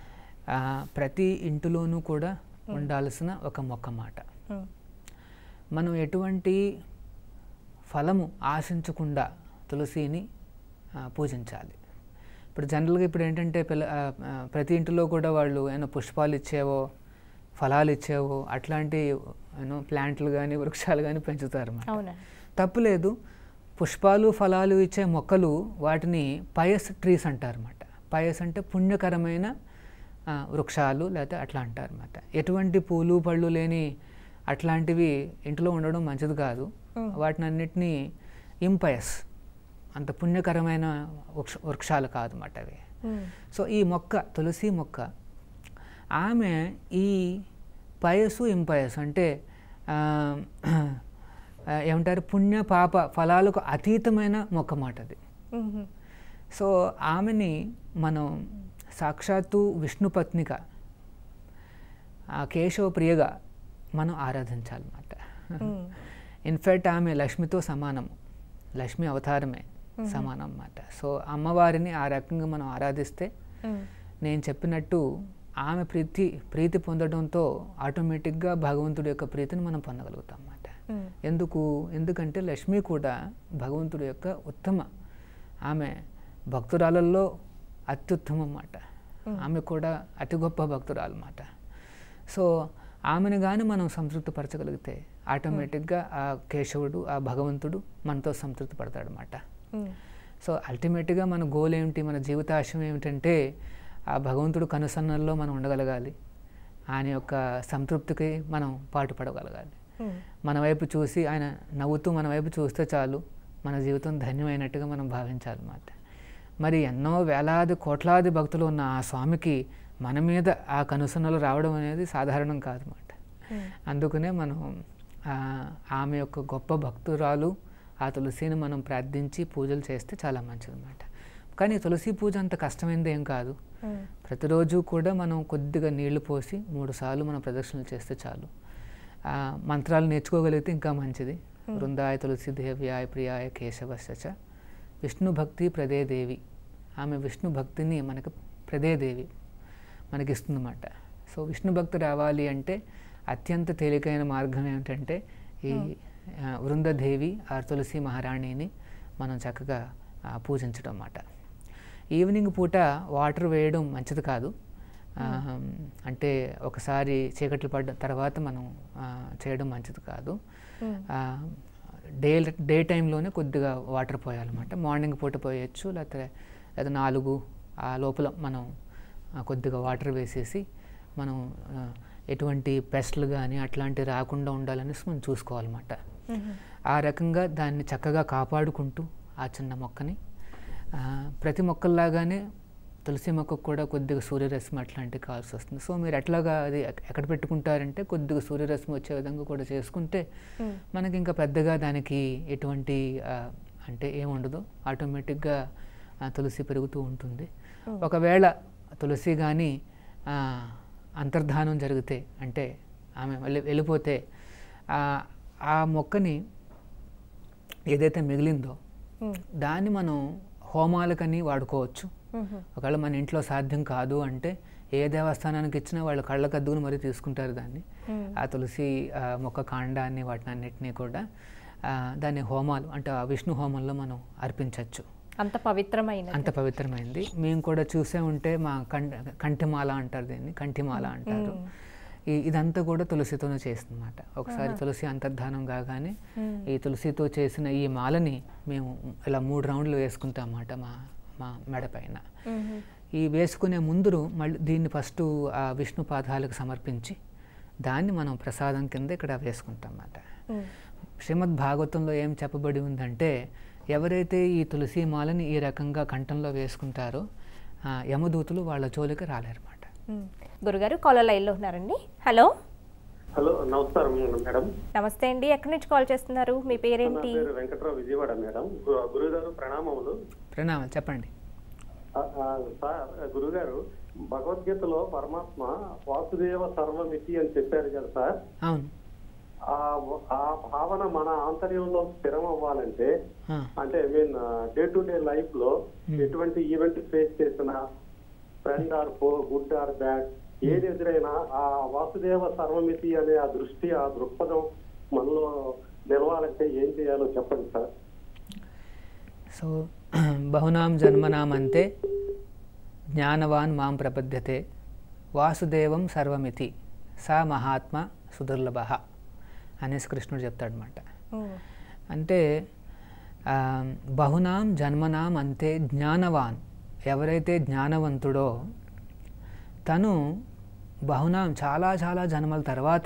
ఆ, ప్రతి ఇంటిలోనూ కూడా ఉండాల్సిన ఒక మొక్క మాట ఉమ్, మనం ఎటువంటి ఫలము ఆశించకుండా తులసిని ఆ, పూజించాలి ఇప్పుడు జనరల్గా ఇప్పుడు ఏంటంటే పిల్ల ఆ, ఆ, ప్రతి ఇంటిలో కూడా వాళ్ళు ఏమైనా పుష్పాలు ఇచ్చేవో ఫలాలు ఇచ్చేవో అట్లాంటి యూనో ప్లాంట్లు కానీ వృక్షాలు కానీ పెంచుతారు అన్నమాట అవునా తప్పులేదు పుష్పాలు ఫలాలు ఇచ్చే మొక్కలు వాటిని పయస్ ట్రీస్ అంటారన్నమాట పయస్ అంటే పుణ్యకరమైన ఆ, వృక్షాలు లేకపోతే అట్లా అంటారన్నమాట ఎటువంటి పూలు పళ్ళు లేని అట్లాంటివి ఇంట్లో ఉండడం మంచిది కాదు వాటిని అన్నిటినీ ఇంపయస్ అంత పుణ్యకరమైన వృక్ష వృక్షాలు కాదన్నమాట అవి ఉమ్, సో ఈ మొక్క తులసి మొక్క ఆమె ఈ పయసు ఇంపయసు అంటే ఆ, ఆ, ఏమంటారు పుణ్య పాప ఫలాలకు అతీతమైన మొక్క మాట అది ఉమ్, సో ఆమెని మనం సాక్షాత్తు విష్ణు పత్నిక ఆ కేశవ ప్రియగా మనం ఆరాధించాలన్నమాట ఉమ్, ఇన్ఫ్యాక్ట్ ఆమె లక్ష్మితో సమానము లక్ష్మి అవతారమే సమానం అన్నమాట సో అమ్మవారిని ఆ రకంగా మనం ఆరాధిస్తే ఉమ్, నేను చెప్పినట్టు ఆమె ప్రీతి ప్రీతి పొందడంతో ఆటోమేటిక్గా భగవంతుడి యొక్క ప్రీతిని మనం పొందగలుగుతాం అన్నమాట ఉమ్, ఎందుకు ఎందుకంటే లక్ష్మి కూడా భగవంతుడి యొక్క ఉత్తమ ఆమె భక్తురాలల్లో అత్యుత్తమం అన్నమాట ఆమె కూడా అతి గొప్ప భక్తురాలు అన్నమాట సో ఆమెను కానీ మనం సంతృప్తిపరచగలిగితే ఆటోమేటిక్గా ఆ కేశవుడు ఆ భగవంతుడు మనతో సంతృప్తి పడతాడనమాట ఉమ్, సో అల్టిమేట్గా మన గోల్ ఏమిటి మన జీవితాశయం ఏమిటంటే ఆ భగవంతుడు కనుసన్నల్లో మనం ఉండగలగాలి ఆయన యొక్క సంతృప్తికి మనం పాటుపడగలగాలి ఉమ్, మన వైపు చూసి ఆయన నవ్వుతూ మన వైపు చూస్తే చాలు మన జీవితం ధన్యమైనట్టుగా మనం భావించాలన్నమాట మరి ఎన్నో వేలాది కోట్లాది భక్తులు ఉన్న ఆ స్వామికి మన మీద ఆ కనుసన్నలు రావడం అనేది సాధారణం కాదన్నమాట ఉమ్, అందుకనే మనం ఆ, ఆమె యొక్క గొప్ప భక్తురాలు ఆ తులసిని మనం ప్రార్థించి పూజలు చేస్తే చాలా మంచిదన్నమాట కానీ తులసి పూజ అంత కష్టమైనది ఏం కాదు ఉమ్, ప్రతిరోజు కూడా మనం కొద్దిగా నీళ్లు పోసి మూడు సార్లు మనం ప్రదక్షిణలు చేస్తే చాలు ఆ, మంత్రాలు నేర్చుకోగలిగితే ఇంకా మంచిది వృందాయ తులసి దేవ్యాయ ప్రియాయ కేశవశ విష్ణు భక్తి ప్రదే దేవి ఆమె విష్ణు భక్తిని మనకు ప్రదే దేవి మనకి ఇస్తుందన్నమాట సో విష్ణు భక్తి రావాలి అంటే అత్యంత తేలికైన మార్గం ఏమిటంటే ఈ ఆ, వృందదేవి ఆ తులసి మహారాణిని మనం చక్కగా ఆ, పూజించడం అన్నమాట ఈవినింగ్ పూట వాటర్ వేయడం మంచిది కాదు ఆ, అంటే ఒకసారి చీకట్లు పడ్డ తర్వాత మనం ఆ, చేయడం మంచిది కాదు ఉమ్, ఆ, డే డే టైంలోనే కొద్దిగా వాటర్ పోయాలన్నమాట మార్నింగ్ పూట పోయొచ్చు లేకపోతే లేదా నాలుగు ఆ లోపల మనం ఆ, కొద్దిగా వాటర్ వేసేసి మనం ఆ, ఎటువంటి పెస్ట్లు కానీ అట్లాంటివి రాకుండా ఉండాలనేసి మనం చూసుకోవాలన్నమాట ఉమ్, ఆ రకంగా దాన్ని చక్కగా కాపాడుకుంటూ ఆ చిన్న మొక్కని ఆ, ప్రతి మొక్కల్లాగానే తులసి మొక్కకు కూడా కొద్దిగా సూర్యరశ్మి అట్లాంటివి కావాల్సి వస్తుంది సో మీరు ఎట్లాగా అది ఎక్- ఎక్కడ పెట్టుకుంటారంటే కొద్దిగా సూర్యరశ్మి వచ్చే విధంగా కూడా చేసుకుంటే ఉమ్, మనకి ఇంకా పెద్దగా దానికి ఎటువంటి ఆ, అంటే ఏముండదు ఆటోమేటిక్గా ఆ, తులసి పెరుగుతూ ఉంటుంది ఒకవేళ తులసి కానీ అంతర్ధానం జరిగితే అంటే ఆమె వెళ్ళి వెళ్ళిపోతే ఆ, ఆ మొక్కని ఏదైతే మిగిలిందో ఉమ్, దాన్ని మనం హోమాలకని వాడుకోవచ్చు ఉమ్, ఒకవేళ మన ఇంట్లో సాధ్యం కాదు అంటే ఏ దేవస్థానానికి ఇచ్చినా వాళ్ళు కళ్ళకు అద్దుకుని మరీ తీసుకుంటారు దాన్ని ఉమ్, ఆ తులసి ఆ, మొక్క కాండాన్ని వాటిని అన్నిటినీ కూడా ఆ, దాన్ని హోమాలు అంటే ఆ విష్ణు హోమంలో మనం అర్పించవచ్చు అంత పవిత్రమైన అంత పవిత్రమైంది మేము కూడా చూసే ఉంటే మా కంఠ కంఠిమాల అంటారు దీన్ని కంఠిమాల అంటారు ఈ ఇదంతా కూడా తులసితోనే చేస్తుందన్నమాట ఒకసారి తులసి అంతర్ధానం కాగానే ఈ తులసితో చేసిన ఈ మాలని మేము ఇలా మూడు రౌండ్లు వేసుకుంటాం అన్నమాట మా మా మెడ పైన ఈ వేసుకునే ముందు మళ్ళీ దీన్ని ఫస్ట్ ఆ విష్ణు పాదాలకు సమర్పించి దాన్ని మనం ప్రసాదం కింద ఇక్కడ వేసుకుంటాం అన్నమాట శ్రీమద్ భాగవతంలో ఏం చెప్పబడి ఉందంటే ఎవరైతే ఈ తులసి మాలని ఈ రకంగా కంఠంలో వేసుకుంటారో ఆ, యమదూతులు వాళ్ళ జోలికి రాలేరన్నమాట గురుగారు కాలర్ లైన్లో ఉన్నారండి హలో హలో నమస్కారం మేడం నమస్తే అండి ఎక్కడి నుంచి కాల్ చేస్తున్నారు మీ నా పేరేంటి పేరు వెంకట్రావు విజయవాడ మేడం గు- గురుగారు ప్రణామములు ప్రణామం చెప్పండి ఆ, ఆ, సార్ గురుగారు భగవద్గీతలో పరమాత్మ వాసుదేవ సర్వమితి అని చెప్పారు కదా సార్ అవును ఆ ఆ భావన మన ఆంతర్యంలో స్థిరం అవ్వాలంటే ఆ, అంటే I mean day to day life లో ఎటువంటి ఈవెంట్ ఫేస్ చేసినా friend or foe good or bad ఏది ఎదురైనా ఆ వాసుదేవ సర్వమితి అనే ఆ దృష్టి ఆ దృక్పథం మనలో నిలవాలంటే ఏం చేయాలో చెప్పండి సార్ సో బహునాం జన్మనాం అంతే జ్ఞానవాన్ మాం ప్రపద్యతే వాసుదేవం సర్వమితి సా మహాత్మ సుదుర్లభ అనేసి కృష్ణుడు చెప్తాడనమాట ఉమ్, అంటే ఆ, బహునాం జన్మనాం అంతే జ్ఞానవాన్ ఎవరైతే జ్ఞానవంతుడో తను బహునాం చాలా చాలా జన్మల తర్వాత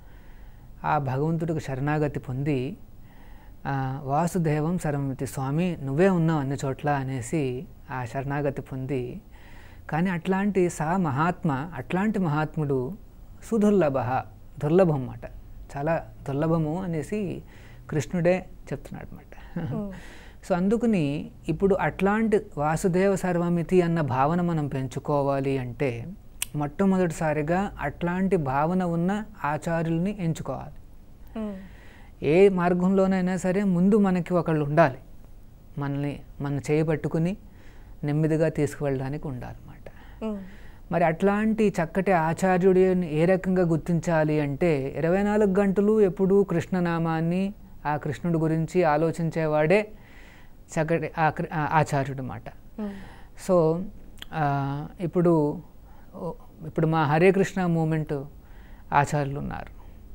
ఆ భగవంతుడికి శరణాగతి పొంది ఆ, వాసుదేవం సర్వమితి స్వామి నువ్వే ఉన్నావు అన్ని చోట్ల అనేసి ఆ శరణాగతి పొంది కానీ అట్లాంటి సా మహాత్మ అట్లాంటి మహాత్ముడు సుదుర్లభ దుర్లభం అన్నమాట చాలా దుర్లభము అనేసి కృష్ణుడే చెప్తున్నాడు అనమాట సో అందుకని ఇప్పుడు అట్లాంటి వాసుదేవ సర్వమితి అన్న భావన మనం పెంచుకోవాలి అంటే మొట్టమొదటిసారిగా అట్లాంటి భావన ఉన్న ఆచార్యుల్ని ఎంచుకోవాలి ఉమ్, ఏ మార్గంలోనైనా సరే ముందు మనకి ఒకళ్ళు ఉండాలి మనల్ని మన చేయి పట్టుకుని నెమ్మదిగా తీసుకువెళ్ళడానికి ఉండాలన్నమాట ఉమ్, మరి అట్లాంటి చక్కటి ఆచార్యుడిని ఏ రకంగా గుర్తించాలి అంటే ఇరవై నాలుగు గంటలు ఎప్పుడూ కృష్ణనామాన్ని ఆ కృష్ణుడి గురించి ఆలోచించేవాడే చక్కటి ఆ కృ- ఆ ఆచార్యుడు అన్నమాట ఉమ్, సో ఆ, ఇప్పుడు ఓ- ఇప్పుడు మా హరే కృష్ణ మూమెంట్ ఆచార్యులు ఉన్నారు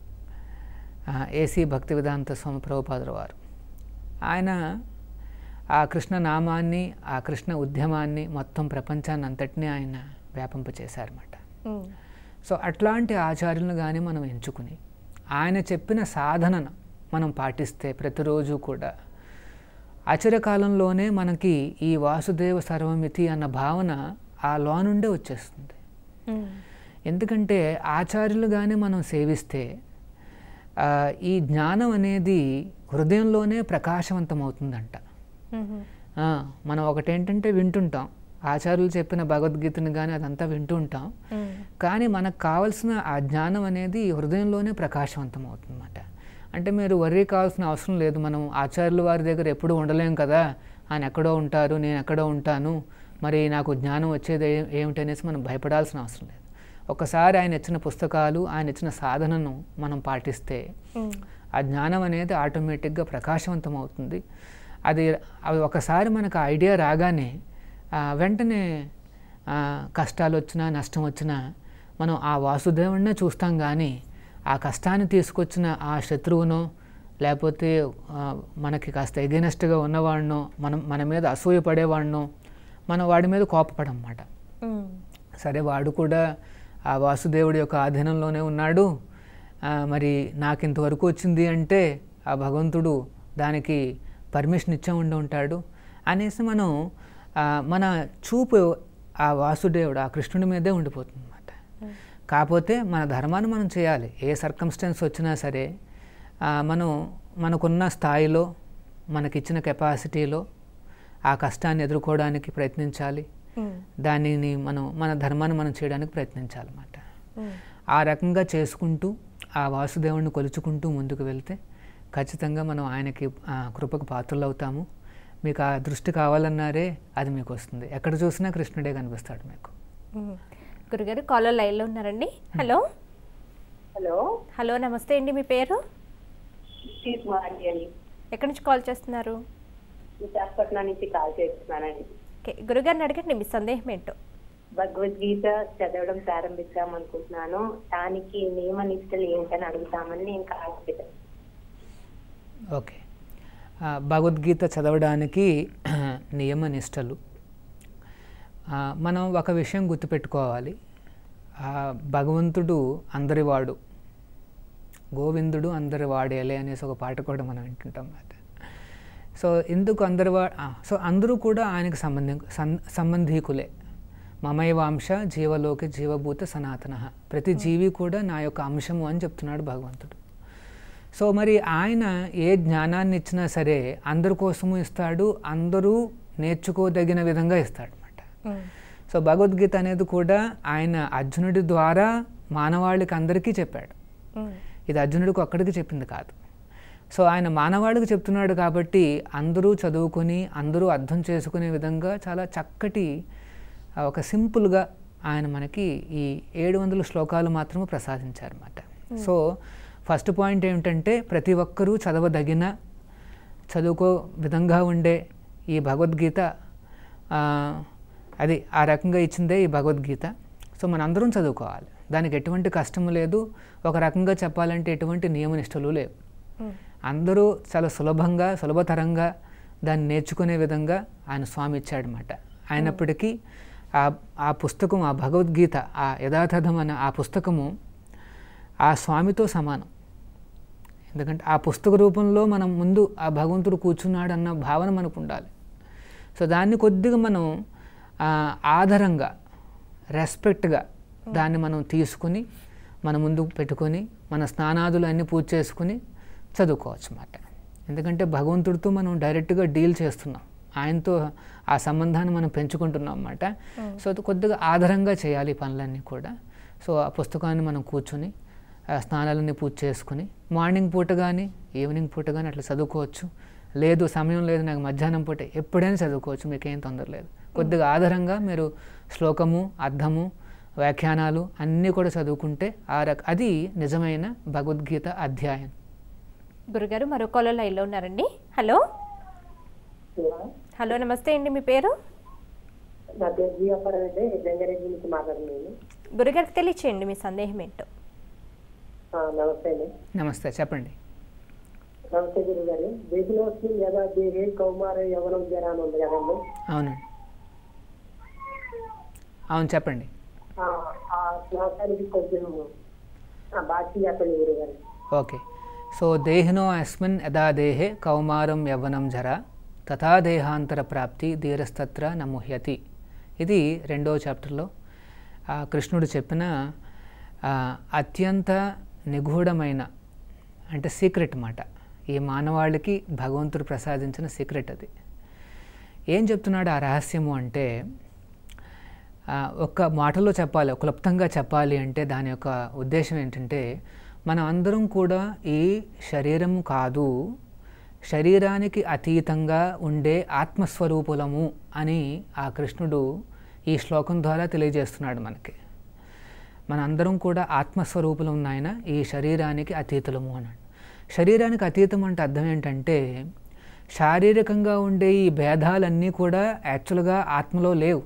ఆ, ఏసీ భక్తి వేదాంత స్వామి ప్రభుపాదుల వారు ఆయన ఆ కృష్ణ నామాన్ని ఆ కృష్ణ ఉద్యమాన్ని మొత్తం ప్రపంచాన్ని అంతటినీ ఆయన వ్యాపింపచేశారన్నమాట ఉమ్, సో అట్లాంటి ఆచార్యులను కానీ మనం ఎంచుకుని ఆయన చెప్పిన సాధనను మనం పాటిస్తే ప్రతిరోజు కూడా అచిరకాలంలోనే మనకి ఈ వాసుదేవ సర్వమితి అన్న భావన ఆ లో నుండే వచ్చేస్తుంది ఉమ్, ఎందుకంటే ఆచార్యులు కానీ మనం సేవిస్తే ఆ, ఈ జ్ఞానం అనేది హృదయంలోనే ప్రకాశవంతమవుతుందంట ఉమ్, ఆ, మనం ఒకటేంటంటే వింటుంటాం ఆచార్యులు చెప్పిన భగవద్గీతను కానీ అదంతా వింటూ ఉంటాం ఉమ్, కానీ మనకు కావాల్సిన ఆ జ్ఞానం అనేది హృదయంలోనే ప్రకాశవంతం అవుతుందన్నమాట అంటే మీరు వర్రీ కావాల్సిన అవసరం లేదు మనం ఆచార్యుల వారి దగ్గర ఎప్పుడూ ఉండలేం కదా ఆయన ఎక్కడో ఉంటారు నేను ఎక్కడో ఉంటాను మరి నాకు జ్ఞానం వచ్చేది ఏ- ఏమిటనేసి మనం భయపడాల్సిన అవసరం లేదు ఒకసారి ఆయన ఇచ్చిన పుస్తకాలు ఆయన ఇచ్చిన సాధనను మనం పాటిస్తే ఉమ్, ఆ జ్ఞానం అనేది ఆటోమేటిక్గా ప్రకాశవంతం అవుతుంది అది అవి ఒకసారి మనకు ఆ ఐడియా రాగానే ఆ, వెంటనే ఆ, కష్టాలు వచ్చినా నష్టం వచ్చినా మనం ఆ వాసుదేవుడినే చూస్తాం కానీ ఆ కష్టాన్ని తీసుకొచ్చిన ఆ శత్రువునో లేకపోతే ఆ, మనకి కాస్త ఎగెనెస్ట్గా ఉన్నవాడినో మనం మన మీద అసూయ పడేవాడినో మనం వాడి మీద కోపపడమాట ఉమ్, సరే వాడు కూడా ఆ వాసుదేవుడి యొక్క ఆధీనంలోనే ఉన్నాడు ఆ, మరి నాకు ఇంతవరకు వచ్చింది అంటే ఆ భగవంతుడు దానికి పర్మిషన్ ఇచ్చే ఉండి ఉంటాడు అనేసి మనం ఆ, మన చూపు ఆ వాసుదేవుడు ఆ కృష్ణుడి మీదే ఉండిపోతుంది అన్నమాట కాకపోతే మన ధర్మాన్ని మనం చేయాలి ఏ సర్కమ్స్టెన్స్ వచ్చినా సరే ఆ, మనం మనకున్న స్థాయిలో మనకిచ్చిన కెపాసిటీలో ఆ కష్టాన్ని ఎదుర్కోవడానికి ప్రయత్నించాలి ఉమ్, దానిని మనం మన ధర్మాన్ని మనం చేయడానికి ప్రయత్నించాలన్నమాట ఉమ్, ఆ రకంగా చేసుకుంటూ ఆ వాసుదేవుడిని కొలుచుకుంటూ ముందుకు వెళ్తే ఖచ్చితంగా మనం ఆయనకి ఆ, కృపకు పాత్రలు అవుతాము మీకు ఆ దృష్టి కావాలన్నారే అది మీకు వస్తుంది ఎక్కడ చూసినా కృష్ణుడే కనిపిస్తాడు మీకు ఉమ్. గురుగారు కాలర్ లైన్లో ఉన్నారండి హలో హలో హలో నమస్తే అండి మీ పేరు తీసుకుమారండి అండి ఎక్కడి నుంచి కాల్ చేస్తున్నారు విశాఖపట్నం నుంచి కాల్ చేస్తున్నానండి ఓకే గురుగారిని అడగండి మీ సందేహం ఏంటో భగవద్గీత చదవడం ప్రారంభిద్దాం అనుకుంటున్నాను దానికి నియమ నిష్టలు ఏంటని అడుగుతామని నేను కాల్ చేశాను ఓకే ఆ, భగవద్గీత చదవడానికి నియమ నిష్టలు ఆ, మనం ఒక విషయం గుర్తుపెట్టుకోవాలి ఆ, భగవంతుడు అందరివాడు గోవిందుడు అందరి వాడేలే అనేసి ఒక పాట కూడా మనం వింటుంటాం అన్నమాట సో ఎందుకు అందరి వా ఆ, సో అందరూ కూడా ఆయనకు సంబంధి సం- సంబంధీకులే మమైవాంశ జీవలోకి జీవభూత సనాతన ప్రతి జీవి కూడా నా యొక్క అంశము అని చెప్తున్నాడు భగవంతుడు సో మరి ఆయన ఏ జ్ఞానాన్ని ఇచ్చినా సరే అందరి కోసము ఇస్తాడు అందరూ నేర్చుకోదగిన విధంగా ఇస్తాడు అనమాట ఉమ్, సో భగవద్గీత అనేది కూడా ఆయన అర్జునుడి ద్వారా మానవాళికి అందరికీ చెప్పాడు ఉమ్, ఇది అర్జునుడికి ఒక్కడికి చెప్పింది కాదు సో ఆయన మానవాళికి చెప్తున్నాడు కాబట్టి అందరూ చదువుకొని అందరూ అర్థం చేసుకునే విధంగా చాలా చక్కటి ఆ, ఒక సింపుల్గా ఆయన మనకి ఈ ఏడు వందల శ్లోకాలు మాత్రమే ప్రసాదించారన్నమాట సో ఫస్ట్ పాయింట్ ఏమిటంటే ప్రతి ఒక్కరూ చదవదగిన చదువుకో విధంగా ఉండే ఈ భగవద్గీత ఆ, అది ఆ రకంగా ఇచ్చిందే ఈ భగవద్గీత సో మనందరం చదువుకోవాలి దానికి ఎటువంటి కష్టము లేదు ఒక రకంగా చెప్పాలంటే ఎటువంటి నియమనిష్టలు లేవు అందరూ చాలా సులభంగా సులభతరంగా దాన్ని నేర్చుకునే విధంగా ఆయన స్వామి ఇచ్చాడనమాట అయినప్పటికీ ఆ ఆ పుస్తకం ఆ భగవద్గీత ఆ యథాతథం అనే ఆ పుస్తకము ఆ స్వామితో సమానం ఎందుకంటే ఆ పుస్తక రూపంలో మనం ముందు ఆ భగవంతుడు కూర్చున్నాడు అన్న భావన మనకు ఉండాలి సో దాన్ని కొద్దిగా మనం ఆ, ఆధారంగా రెస్పెక్ట్గా దాన్ని మనం తీసుకుని మన ముందు పెట్టుకొని మన స్నానాదులు అన్నీ పూజ చేసుకుని చదువుకోవచ్చు అన్నమాట ఎందుకంటే భగవంతుడితో మనం డైరెక్ట్గా డీల్ చేస్తున్నాం ఆయనతో ఆ సంబంధాన్ని మనం పెంచుకుంటున్నాం అన్నమాట సో అది కొద్దిగా ఆధారంగా చేయాలి ఈ పనులన్నీ కూడా సో ఆ పుస్తకాన్ని మనం కూర్చొని ఆ స్నానాలన్నీ పూజ చేసుకుని మార్నింగ్ పూట కానీ ఈవినింగ్ పూట కానీ అట్లా చదువుకోవచ్చు లేదు సమయం లేదు నాకు మధ్యాహ్నం పూట ఎప్పుడైనా చదువుకోవచ్చు మీకు ఏం తొందర లేదు కొద్దిగా ఆధారంగా మీరు శ్లోకము అర్థము వ్యాఖ్యానాలు అన్నీ కూడా చదువుకుంటే ఆ రక అది నిజమైన భగవద్గీత అధ్యాయం గురుగారు మరో కాలర్ లైన్లో ఉన్నారండి హలో హలో నమస్తే అండి మీ పేరు నా పేరు జియాపరం అంటే జంగారెడ్డి నుంచి మాట్లాడుతున్నాను గురుగారికి తెలియచేయండి మీ సందేహం ఏంటో ఆ, నమస్తే అండి నమస్తే చెప్పండి నమస్తే గురువు గారు దేశంలో యథా దేహే కౌమార యవనం జరా అని ఉంది కదండి అవునండి అవును చెప్పండి ఆ, ఆ శ్లోకానికి కొంచెం ఆ, భాష్యం చెప్పండి గురువు గారు ఓకే సో దేహినో అస్మిన్ యథా దేహే కౌమారం యవ్వనం జర తథా దేహాంతర ప్రాప్తి ధీరస్తత్ర నముహ్యతి ఇది రెండో చాప్టర్లో ఆ, కృష్ణుడు చెప్పిన ఆ, అత్యంత నిగూఢమైన అంటే సీక్రెట్ మాట ఈ మానవాళికి భగవంతుడు ప్రసాదించిన సీక్రెట్ అది ఏం చెప్తున్నాడు ఆ రహస్యము అంటే ఆ, ఒక్క మాటలో చెప్పాలి క్లుప్తంగా చెప్పాలి అంటే దాని యొక్క ఉద్దేశం ఏంటంటే మనం అందరం కూడా ఈ శరీరము కాదు శరీరానికి అతీతంగా ఉండే ఆత్మస్వరూపులము అని ఆ కృష్ణుడు ఈ శ్లోకం ద్వారా తెలియజేస్తున్నాడు మనకి మనందరం కూడా ఆత్మస్వరూపులు ఉన్నాయన ఈ శరీరానికి అతీతులము అన్నాడు శరీరానికి అతీతం అంటే అర్థం ఏంటంటే శారీరకంగా ఉండే ఈ భేదాలన్నీ కూడా యాక్చువల్గా ఆత్మలో లేవు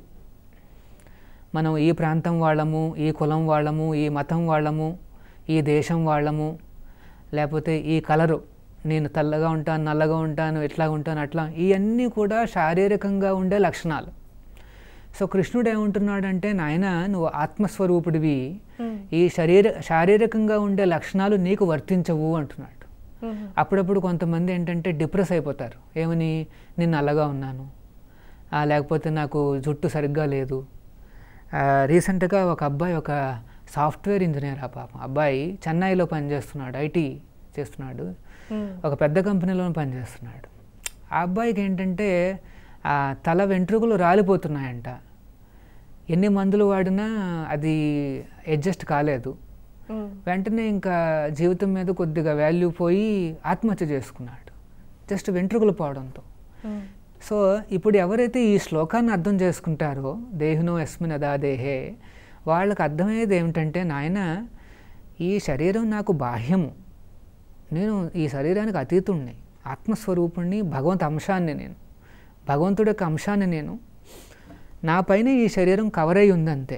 మనం ఈ ప్రాంతం వాళ్ళము ఈ కులం వాళ్ళము ఈ మతం వాళ్ళము ఈ దేశం వాళ్ళము లేకపోతే ఈ కలరు నేను తెల్లగా ఉంటాను నల్లగా ఉంటాను ఇట్లా ఉంటాను అట్లా ఇవన్నీ కూడా శారీరకంగా ఉండే లక్షణాలు సో కృష్ణుడు ఏమంటున్నాడంటే నాయన నువ్వు ఆత్మస్వరూపుడివి ఈ శరీర శారీరకంగా ఉండే లక్షణాలు నీకు వర్తించవు అంటున్నాడు అప్పుడప్పుడు కొంతమంది ఏంటంటే డిప్రెస్ అయిపోతారు ఏమని నేను నల్లగా ఉన్నాను ఆ, లేకపోతే నాకు జుట్టు సరిగ్గా లేదు ఆ, రీసెంట్గా ఒక అబ్బాయి ఒక సాఫ్ట్వేర్ ఇంజనీర్ ఆ పాపం అబ్బాయి చెన్నైలో పనిచేస్తున్నాడు ఐటీ చేస్తున్నాడు ఒక పెద్ద కంపెనీలో పనిచేస్తున్నాడు ఆ అబ్బాయికి ఏంటంటే ఆ తల వెంట్రుకలు రాలిపోతున్నాయంట ఎన్ని మందులు వాడినా అది అడ్జస్ట్ కాలేదు వెంటనే ఇంకా జీవితం మీద కొద్దిగా వాల్యూ పోయి ఆత్మహత్య చేసుకున్నాడు జస్ట్ వెంట్రుకలు పోవడంతో సో ఇప్పుడు ఎవరైతే ఈ శ్లోకాన్ని అర్థం చేసుకుంటారో దేహినో యస్మిన్ అదా దేహే వాళ్ళకి అర్థమయ్యేది ఏమిటంటే నాయన ఈ శరీరం నాకు బాహ్యము నేను ఈ శరీరానికి అతీతుణ్ణి ఆత్మస్వరూపుణ్ణి భగవంత్ అంశాన్ని నేను భగవంతుడి యొక్క అంశాన్ని నేను నా పైన ఈ శరీరం కవర్ అయి ఉందంతే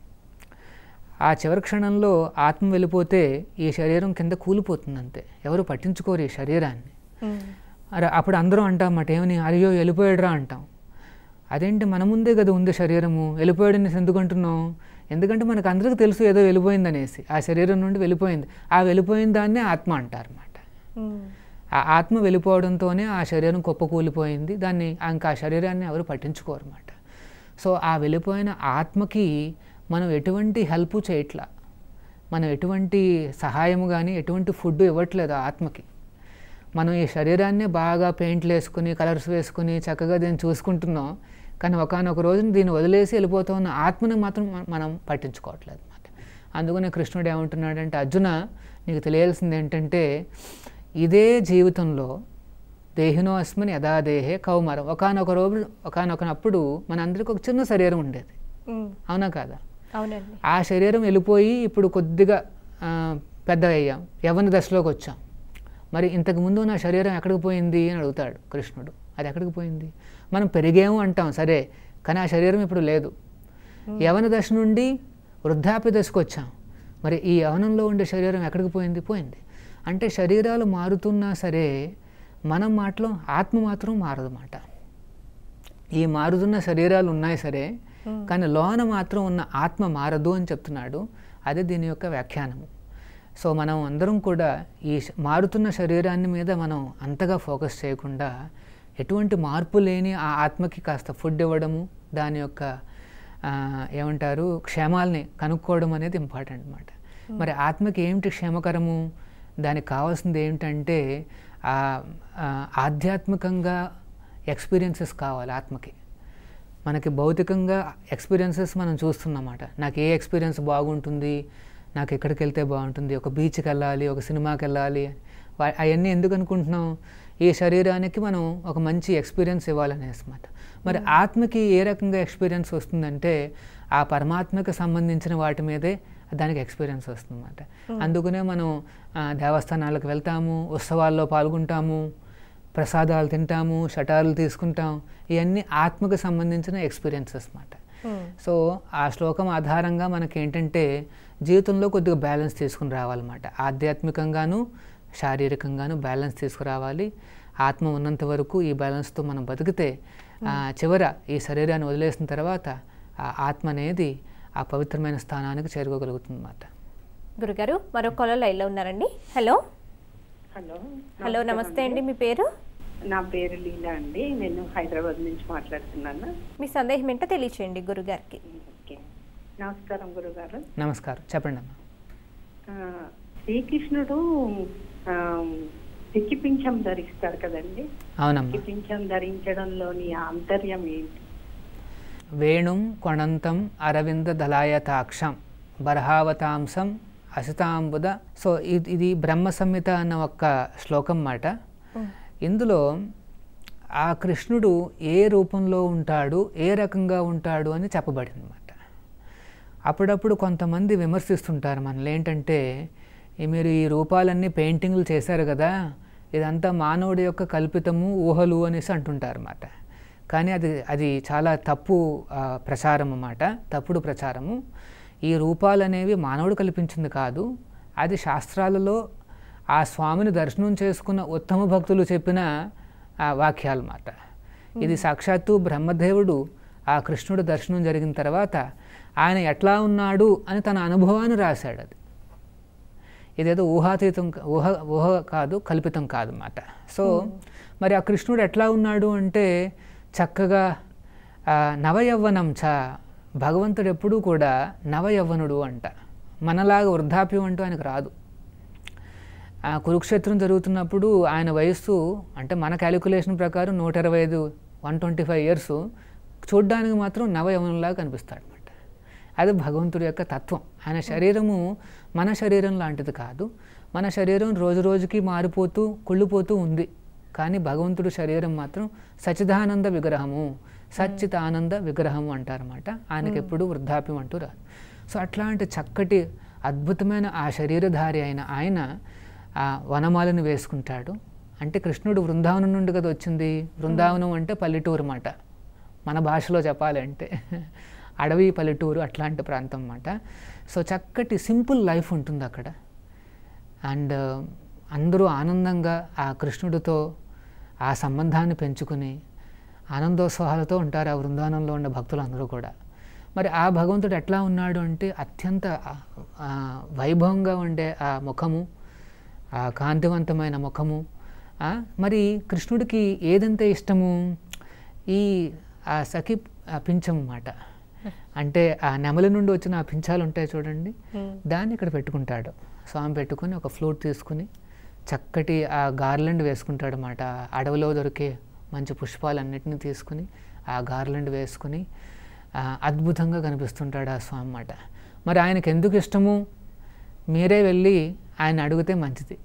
ఆ చివరి క్షణంలో ఆత్మ వెళ్ళిపోతే ఈ శరీరం కింద కూలిపోతుంది అంతే ఎవరు పట్టించుకోరు ఈ శరీరాన్ని అరే అప్పుడు అందరూ అంటాం మాట ఏమని అయ్యో వెళ్ళిపోయాడురా అంటాం అదేంటి మన ముందే కదా ఉంది శరీరము వెళ్ళిపోయాడని ఎందుకు అంటున్నాం ఎందుకంటే మనకు అందరికీ తెలుసు ఏదో వెళ్ళిపోయింది అనేసి ఆ శరీరం నుండి వెళ్ళిపోయింది ఆ వెళ్ళిపోయిన దాన్నే ఆత్మ అంటారు అన్నమాట ఆ ఆత్మ వెళ్ళిపోవడంతోనే ఆ శరీరం కుప్పకూలిపోయింది దాన్ని ఇంకా ఆ శరీరాన్ని ఎవరు పట్టించుకోరు అన్నమాట సో ఆ వెళ్ళిపోయిన ఆత్మకి మనం ఎటువంటి హెల్ప్ చేయట్లా మనం ఎటువంటి సహాయము కానీ ఎటువంటి ఫుడ్ ఇవ్వట్లేదు ఆ ఆత్మకి మనం ఈ శరీరాన్ని బాగా పెయింట్లు వేసుకుని కలర్స్ వేసుకుని చక్కగా దీన్ని చూసుకుంటున్నాం కానీ ఒకనొక రోజున దీన్ని వదిలేసి వెళ్ళిపోతూ ఉన్న ఆత్మని మాత్రం మన- మనం పట్టించుకోవట్లేదు అన్నమాట అందుకనే కృష్ణుడు ఏమంటున్నాడంటే అర్జున నీకు తెలియాల్సింది ఏంటంటే ఇదే జీవితంలో దేహినో అస్మిన్ యథా దేహే కౌమారం ఒకనొక రోజు ఒకనొకనప్పుడు మనందరికీ ఒక చిన్న శరీరం ఉండేది అవునా కాదా అవునండి ఆ శరీరం వెళ్ళిపోయి ఇప్పుడు కొద్దిగా ఆ, పెద్దగా అయ్యాం యవ్వన దశలోకి వచ్చాం మరి ఇంతకు ముందు నా శరీరం ఎక్కడికి పోయింది అని అడుగుతాడు కృష్ణుడు అది ఎక్కడికి పోయింది మనం పెరిగాము అంటాం సరే కానీ ఆ శరీరం ఇప్పుడు లేదు యవన దశ నుండి వృద్ధాప్య దశకు వచ్చాం మరి ఈ యవనంలో ఉండే శరీరం ఎక్కడికి పోయింది పోయింది అంటే శరీరాలు మారుతున్నా సరే మనం మాటలో ఆత్మ మాత్రం మారదు మాట ఈ మారుతున్న శరీరాలు ఉన్నాయి సరే కానీ లోన మాత్రం ఉన్న ఆత్మ మారదు అని చెప్తున్నాడు అదే దీని యొక్క వ్యాఖ్యానము సో మనం అందరం కూడా ఈ శ- మారుతున్న శరీరాన్ని మీద మనం అంతగా ఫోకస్ చేయకుండా ఎటువంటి మార్పు లేని ఆ ఆత్మకి కాస్త ఫుడ్ ఇవ్వడము దాని యొక్క ఆ, ఏమంటారు క్షేమాల్ని కనుక్కోవడం అనేది ఇంపార్టెంట్ అనమాట మరి ఆత్మకి ఏమిటి క్షేమకరము దానికి కావాల్సింది ఏమిటంటే ఆ, ఆ, ఆధ్యాత్మికంగా ఎక్స్పీరియన్సెస్ కావాలి ఆత్మకి మనకి భౌతికంగా ఎక్స్పీరియన్సెస్ మనం చూస్తున్నమాట నాకు ఏ ఎక్స్పీరియన్స్ బాగుంటుంది నాకు ఎక్కడికి వెళ్తే బాగుంటుంది ఒక బీచ్కి వెళ్ళాలి ఒక సినిమాకి వెళ్ళాలి వా- అవన్నీ ఎందుకు అనుకుంటున్నాం ఈ శరీరానికి మనం ఒక మంచి ఎక్స్పీరియన్స్ ఇవ్వాలనేసి మాట మరి ఆత్మకి ఏ రకంగా ఎక్స్పీరియన్స్ వస్తుందంటే ఆ పరమాత్మకి సంబంధించిన వాటి మీదే దానికి ఎక్స్పీరియన్స్ వస్తుందన్నమాట అందుకనే మనం ఆ, దేవస్థానాలకు వెళ్తాము ఉత్సవాల్లో పాల్గొంటాము ప్రసాదాలు తింటాము షటార్లు తీసుకుంటాం ఇవన్నీ ఆత్మకు సంబంధించిన ఎక్స్పీరియన్సెస్ అన్నమాట సో ఆ శ్లోకం ఆధారంగా మనకి ఏంటంటే జీవితంలో కొద్దిగా బ్యాలెన్స్ తీసుకుని రావాలన్నమాట ఆధ్యాత్మికంగాను శారీరకంగాను బ్యాలెన్స్ తీసుకురావాలి ఆత్మ ఉన్నంత వరకు ఈ బ్యాలెన్స్తో మనం బతికితే ఆ, చివర ఈ శరీరాన్ని వదిలేసిన తర్వాత ఆ ఆత్మ అనేది ఆ పవిత్రమైన స్థానానికి చేరుకోగలుగుతుంది అన్నమాట గురుగారు మరో కాలర్ లైన్లో ఉన్నారండి హలో హలో హలో నమస్తే అండి మీ పేరు నా పేరు లీలా అండి నేను హైదరాబాద్ నుంచి మాట్లాడుతున్నాను మీ సందేహం ఏంటో తెలియచేయండి గురుగారికి ఓకే నమస్కారం గురుగారు నమస్కారం చెప్పండి అమ్మా ఆ, శ్రీకృష్ణుడు ఆ, సిక్కిపించం ధరిస్తాడు కదండి అవునమ్మా సిక్కిపించం ధరించడంలోని ఆంతర్యం ఏంటి వేణుం కొణంతం అరవింద దళాయతాక్షం బర్హావతాంసం అసితాంబుద సో ఇది ఇది బ్రహ్మ సంహిత అన్న ఒక శ్లోకం మాట ఇందులో ఆ కృష్ణుడు ఏ రూపంలో ఉంటాడు ఏ రకంగా ఉంటాడు అని చెప్పబడింది అనమాట అప్పుడప్పుడు కొంతమంది విమర్శిస్తుంటారు మనల్ని ఏంటంటే "ఈ మీరు ఈ రూపాలన్నీ పెయింటింగ్లు చేశారు కదా ఇదంతా మానవుడి యొక్క కల్పితము ఊహలు అనేసి అంటుంటారు అన్నమాట కానీ అది అది చాలా తప్పు ఆ, ప్రచారం అన్నమాట తప్పుడు ప్రచారము ఈ రూపాలు అనేవి మానవుడు కల్పించింది కాదు అది శాస్త్రాలలో ఆ స్వామిని దర్శనం చేసుకున్న ఉత్తమ భక్తులు చెప్పిన ఆ, వాక్యాలు మాట ఇది సాక్షాత్తు బ్రహ్మదేవుడు ఆ కృష్ణుడు దర్శనం జరిగిన తర్వాత ఆయన ఎట్లా ఉన్నాడు అని తన అనుభవాన్ని రాశాడు అది ఇదేదో ఊహాతీతం కా- ఊహ ఊహ కాదు కల్పితం కాదు అన్నమాట సో మరి ఆ కృష్ణుడు ఎట్లా ఉన్నాడు అంటే చక్కగా ఆ, నవయవ్వనం చ భగవంతుడు ఎప్పుడూ కూడా నవయవ్వనుడు అంట మనలాగా వృద్ధాప్యం అంటూ ఆయనకు రాదు ఆ కురుక్షేత్రం జరుగుతున్నప్పుడు ఆయన వయస్సు అంటే మన క్యాలిక్యులేషన్ ప్రకారం నూట ఇరవై ఐదు వన్ ట్వంటీ ఫైవ్ ఇయర్స్ చూడ్డానికి మాత్రం నవయవనంలాగా కనిపిస్తాడు అనమాట అది భగవంతుడి యొక్క తత్వం ఆయన శరీరము మన శరీరం లాంటిది కాదు మన శరీరం రోజు రోజుకి మారిపోతూ కుళ్ళిపోతూ ఉంది కానీ భగవంతుడి శరీరం మాత్రం సచిదానంద విగ్రహము సచ్చితానంద విగ్రహము అంటారన్నమాట ఆయనకి ఎప్పుడు వృద్ధాప్యం అంటూ రాదు సో అట్లాంటి చక్కటి అద్భుతమైన ఆ శరీరధారి అయిన ఆయన ఆ వనమాలను వేసుకుంటాడు అంటే కృష్ణుడు బృందావనం నుండి కదా వచ్చింది బృందావనం అంటే పల్లెటూరు మాట మన భాషలో చెప్పాలంటే అడవి పల్లెటూరు అట్లాంటి ప్రాంతం అన్నమాట సో చక్కటి సింపుల్ లైఫ్ ఉంటుంది అక్కడ అండ్ అందరూ ఆనందంగా ఆ కృష్ణుడితో ఆ సంబంధాన్ని పెంచుకుని ఆనందోత్సవాలతో ఉంటారు ఆ బృందావనంలో ఉన్న భక్తులు అందరూ కూడా మరి ఆ భగవంతుడు ఎట్లా ఉన్నాడు అంటే అత్యంత ఆ, ఆ, వైభవంగా ఉండే ఆ ముఖము ఆ కాంతివంతమైన ముఖము ఆ, మరి కృష్ణుడికి ఏదంటే ఇష్టము ఈ ఆ సఖి ఆ పింఛం మాట అంటే ఆ నెమలి నుండి వచ్చిన ఆ పింఛాలు ఉంటాయి చూడండి దాన్ని ఇక్కడ పెట్టుకుంటాడు స్వామి పెట్టుకుని ఒక ఫ్లూట్ తీసుకుని చక్కటి ఆ గార్లెండ్ వేసుకుంటాడు అన్నమాట అడవిలో దొరికే మంచి పుష్పాలన్నిటిని తీసుకుని ఆ గార్లెండ్ వేసుకుని ఆ, అద్భుతంగా కనిపిస్తుంటాడు ఆ స్వామి మాట మరి ఆయనకి ఎందుకు ఇష్టము మీరే వెళ్ళి ఆయన అడిగితే మంచిది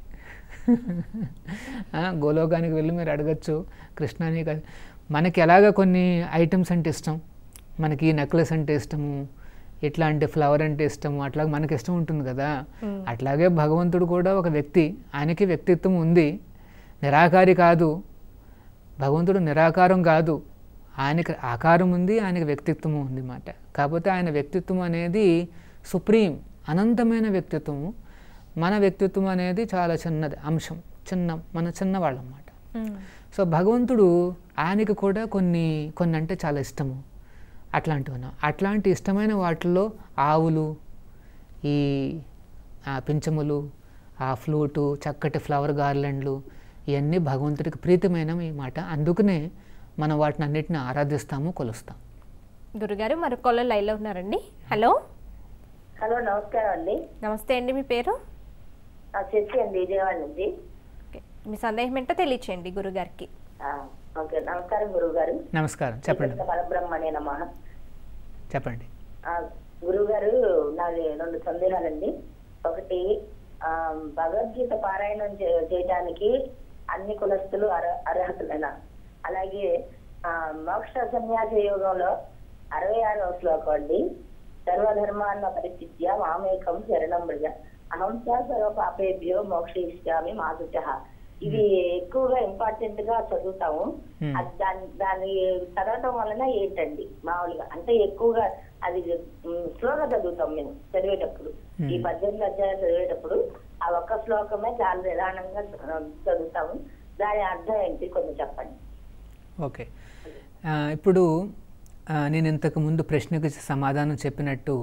ఆ, గోలోకానికి వెళ్ళి మీరు అడగచ్చు కృష్ణాని కాదు మనకి ఎలాగ కొన్ని ఐటమ్స్ అంటే ఇష్టం మనకి ఈ నెక్లెస్ అంటే ఇష్టము ఇట్లాంటి ఫ్లవర్ అంటే ఇష్టము అట్లా మనకి ఇష్టం ఉంటుంది కదా అట్లాగే భగవంతుడు కూడా ఒక వ్యక్తి ఆయనకి వ్యక్తిత్వం ఉంది నిరాకారి కాదు భగవంతుడు నిరాకారం కాదు ఆయనకి ఆకారం ఉంది ఆయనకి వ్యక్తిత్వం ఉంది మాట కాకపోతే ఆయన వ్యక్తిత్వం అనేది సుప్రీం అనంతమైన వ్యక్తిత్వము మన వ్యక్తిత్వం అనేది చాలా చిన్నది అంశం చిన్న మన చిన్నవాళ్ళం అన్నమాట సో భగవంతుడు ఆయనకి కూడా కొన్ని కొన్ని అంటే చాలా ఇష్టము అట్లాంటివి ఉన్నాయి అట్లాంటి ఇష్టమైన వాటిల్లో ఆవులు ఈ ఆ పింఛములు ఆ ఫ్లూటు చక్కటి ఫ్లవర్ గార్లెండ్లు ఇవన్నీ భగవంతుడికి ప్రీతమైనవి ఈ మాట అందుకనే మనం వాటిని అన్నిటిని ఆరాధిస్తాము కొలుస్తాం గురుగారు మరి కొల్ల లైన్లో ఉన్నారండి హలో హలో నమస్కారం అండి నమస్తే అండి మీ పేరు నా శశి అండి విజయవాడ నుంచి ఓకే మీ సందేహం ఏంటో తెలియచేయండి గురుగారికి ఆ, ఓకే నమస్కారం గురువు గారు నమస్కారం చెప్పండి పరబ్రహ్మణే నమ చెప్పండి గురువు గారు నాది రెండు సందేహాలండి ఒకటి ఆ, భగవద్గీత పారాయణం చే- చేయడానికి అన్ని కులస్తులు అర అర్హతులేనా అలాగే ఆ, మోక్ష సన్యాస యోగంలో అరవై ఆరవ శ్లోకం అండి సర్వధర్మాన్న పరిస్థిత్య మామేకం శరణం మృజ అహం చ సర్వ పాపేభ్యో మోక్షయిష్యామి మాసుచ ఇది ఎక్కువగా ఇంపార్టెంట్ గా చదువుతాము Hmm. అది దాని దాన్ని చదవటం వలన ఏంటండి మామూలుగా అంటే ఎక్కువగా అది స్లోగా చదువుతాం మేము చదివేటప్పుడు ఈ Hmm. పద్దెనిమిది అధ్యాయాలు చదివేటప్పుడు ఆ ఒక్క శ్లోకమే చాలా నిదానంగా ఆ, చదువుతాము దాని అర్థం ఏంటి కొంచెం చెప్పండి ఓకే ఆ, ఇప్పుడు ఆ, నేను ఇంతకు ముందు ప్రశ్నకు సమాధానం చెప్పినట్టు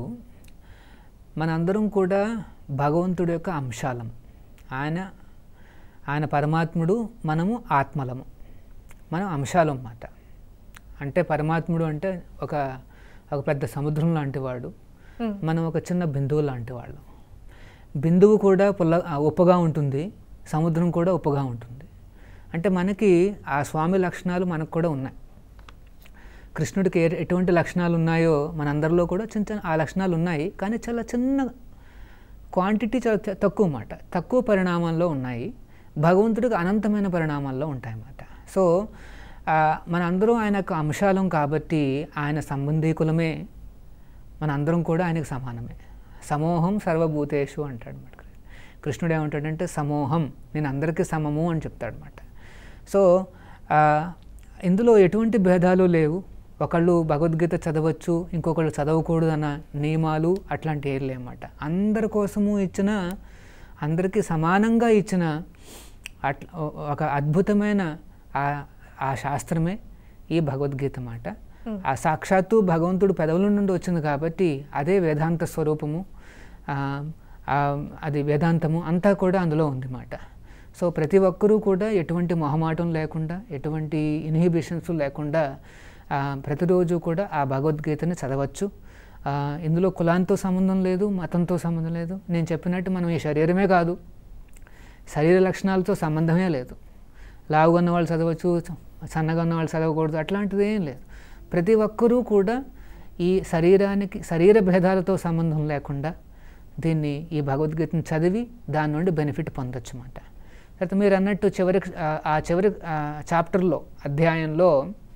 మనందరం కూడా భగవంతుడి యొక్క అంశాలం ఆయన ఆయన పరమాత్ముడు మనము ఆత్మలము మనం అంశాలం అన్నమాట అంటే పరమాత్ముడు అంటే ఒక ఒక పెద్ద సముద్రం లాంటి వాడు మ్మ్. మనం ఒక చిన్న బిందువు లాంటి వాళ్ళు బిందువు కూడా పుల్ల ఆ, ఉప్పగా ఉంటుంది సముద్రం కూడా ఉప్పగా ఉంటుంది అంటే మనకి ఆ స్వామి లక్షణాలు మనకు కూడా ఉన్నాయి కృష్ణుడికి ఏ ఎటువంటి లక్షణాలు ఉన్నాయో మనందరిలో కూడా చిన్న చిన్న ఆ లక్షణాలు ఉన్నాయి కానీ చాలా చిన్న క్వాంటిటీ చాలా త- తక్కువ మాట తక్కువ పరిణామాల్లో ఉన్నాయి భగవంతుడికి అనంతమైన పరిణామాల్లో ఉంటాయన్నమాట సో ఆ, మనందరం ఆయనకు అంశాలం కాబట్టి ఆయన సంబంధీకులమే మనందరం కూడా ఆయనకు సమానమే సమూహం సర్వభూతేషు అంటాడు అనమాట కృష్ణుడు ఏమంటాడంటే సమూహం నేను అందరికీ సమము అని చెప్తాడు అనమాట సో ఆ, ఇందులో ఎటువంటి భేదాలు లేవు ఒకళ్ళు భగవద్గీత చదవచ్చు ఇంకొకళ్ళు చదవకూడదు అన్న నియమాలు అట్లాంటివి ఏం లేవన్నమాట అందరి కోసము ఇచ్చిన అందరికీ సమానంగా ఇచ్చిన అట్లా ఒక అద్భుతమైన ఆ- ఆ శాస్త్రమే ఈ భగవద్గీత మాట ఆ సాక్షాత్తు భగవంతుడు పెదవుల నుండి వచ్చింది కాబట్టి అదే వేదాంత స్వరూపము ఆ, ఆ, అది వేదాంతము అంతా కూడా అందులో ఉంది మాట సో ప్రతి ఒక్కరూ కూడా ఎటువంటి మొహమాటం లేకుండా ఎటువంటి ఇన్హిబిషన్స్ లేకుండా ఆ, ప్రతిరోజు కూడా ఆ భగవద్గీతని చదవచ్చు ఆ, ఇందులో కులాంతో సంబంధం లేదు మతంతో సంబంధం లేదు నేను చెప్పినట్టు మనం ఈ శరీరమే కాదు శరీర లక్షణాలతో సంబంధమే లేదు లావుగా ఉన్న వాళ్ళు చదవచ్చు సన్నగా ఉన్న వాళ్ళు చదవకూడదు అట్లాంటిది ఏం లేదు ప్రతి ఒక్కరూ కూడా ఈ శరీరానికి శరీర భేదాలతో సంబంధం లేకుండా దీన్ని ఈ భగవద్గీతను చదివి దాని నుండి బెనిఫిట్ పొందొచ్చు అన్నమాట తర్వాత మీరు అన్నట్టు చివరి ఆ- ఆ చివరి ఆ, చాప్టర్లో అధ్యాయంలో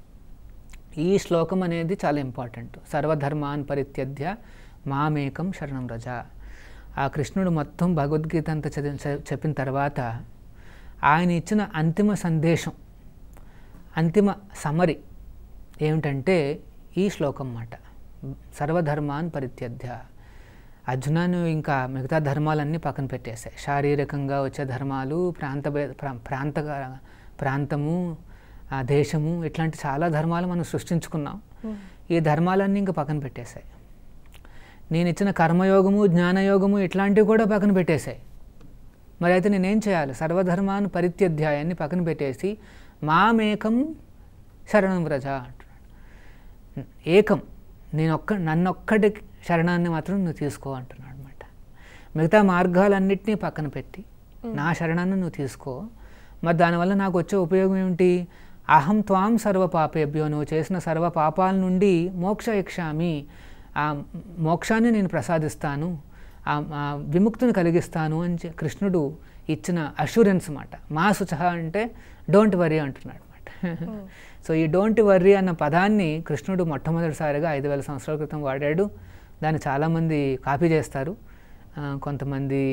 ఈ శ్లోకం అనేది చాలా ఇంపార్టెంట్ సర్వధర్మాన్ పరిత్యజ్య మామేకం శరణం రజ ఆ కృష్ణుడు మొత్తం భగవద్గీత అంతా చదివి చ- చెప్పిన తర్వాత ఆయన ఇచ్చిన అంతిమ సందేశం అంతిమ సమరి ఏమిటంటే ఈ శ్లోకం మాట సర్వధర్మాన్ పరిత్యజ్య అర్జునాను ఇంకా మిగతా ధర్మాలన్నీ పక్కన పెట్టేశాయి శారీరకంగా వచ్చే ధర్మాలు ప్రాంత భే- ప్రా- ప్రాంత ప్రాంతము ఆ దేశము ఇట్లాంటి చాలా ధర్మాలు మనం సృష్టించుకున్నాం ఈ ధర్మాలన్నీ ఇంకా పక్కన పెట్టేశాయి నేను ఇచ్చిన కర్మయోగము జ్ఞానయోగము ఇట్లాంటివి కూడా పక్కన పెట్టేశాయి మరి అయితే నేనేం చేయాలి సర్వధర్మాన్ని పరిత్యధ్యాయాన్ని పక్కన పెట్టేసి మామేకం శరణం వ్రజ అంటున్నాడు ఏకం నేను ఒక్క నన్నొక్కటి శరణాన్ని మాత్రం నువ్వు తీసుకో అంటున్నాడు అనమాట మిగతా మార్గాలన్నింటినీ పక్కన పెట్టి నా శరణాన్ని నువ్వు తీసుకో మరి దానివల్ల నాకు వచ్చే ఉపయోగం ఏమిటి అహం త్వాం సర్వ పాపేభ్యో నువ్వు చేసిన సర్వ పాపాల నుండి మోక్ష ఇక్షామి ఆ మోక్షాన్ని నేను ప్రసాదిస్తాను ఆ ఆ విముక్తిని కలిగిస్తాను అని చె- కృష్ణుడు ఇచ్చిన అష్యూరెన్స్ మాట మా శుచ అంటే డోంట్ వరీ అంటున్నాడు అనమాట సో ఈ డోంట్ వర్రీ అన్న పదాన్ని కృష్ణుడు మొట్టమొదటిసారిగా ఐదు వేల సంవత్సరాల క్రితం వాడాడు దాన్ని చాలామంది కాపీ చేస్తారు ఆ, కొంతమంది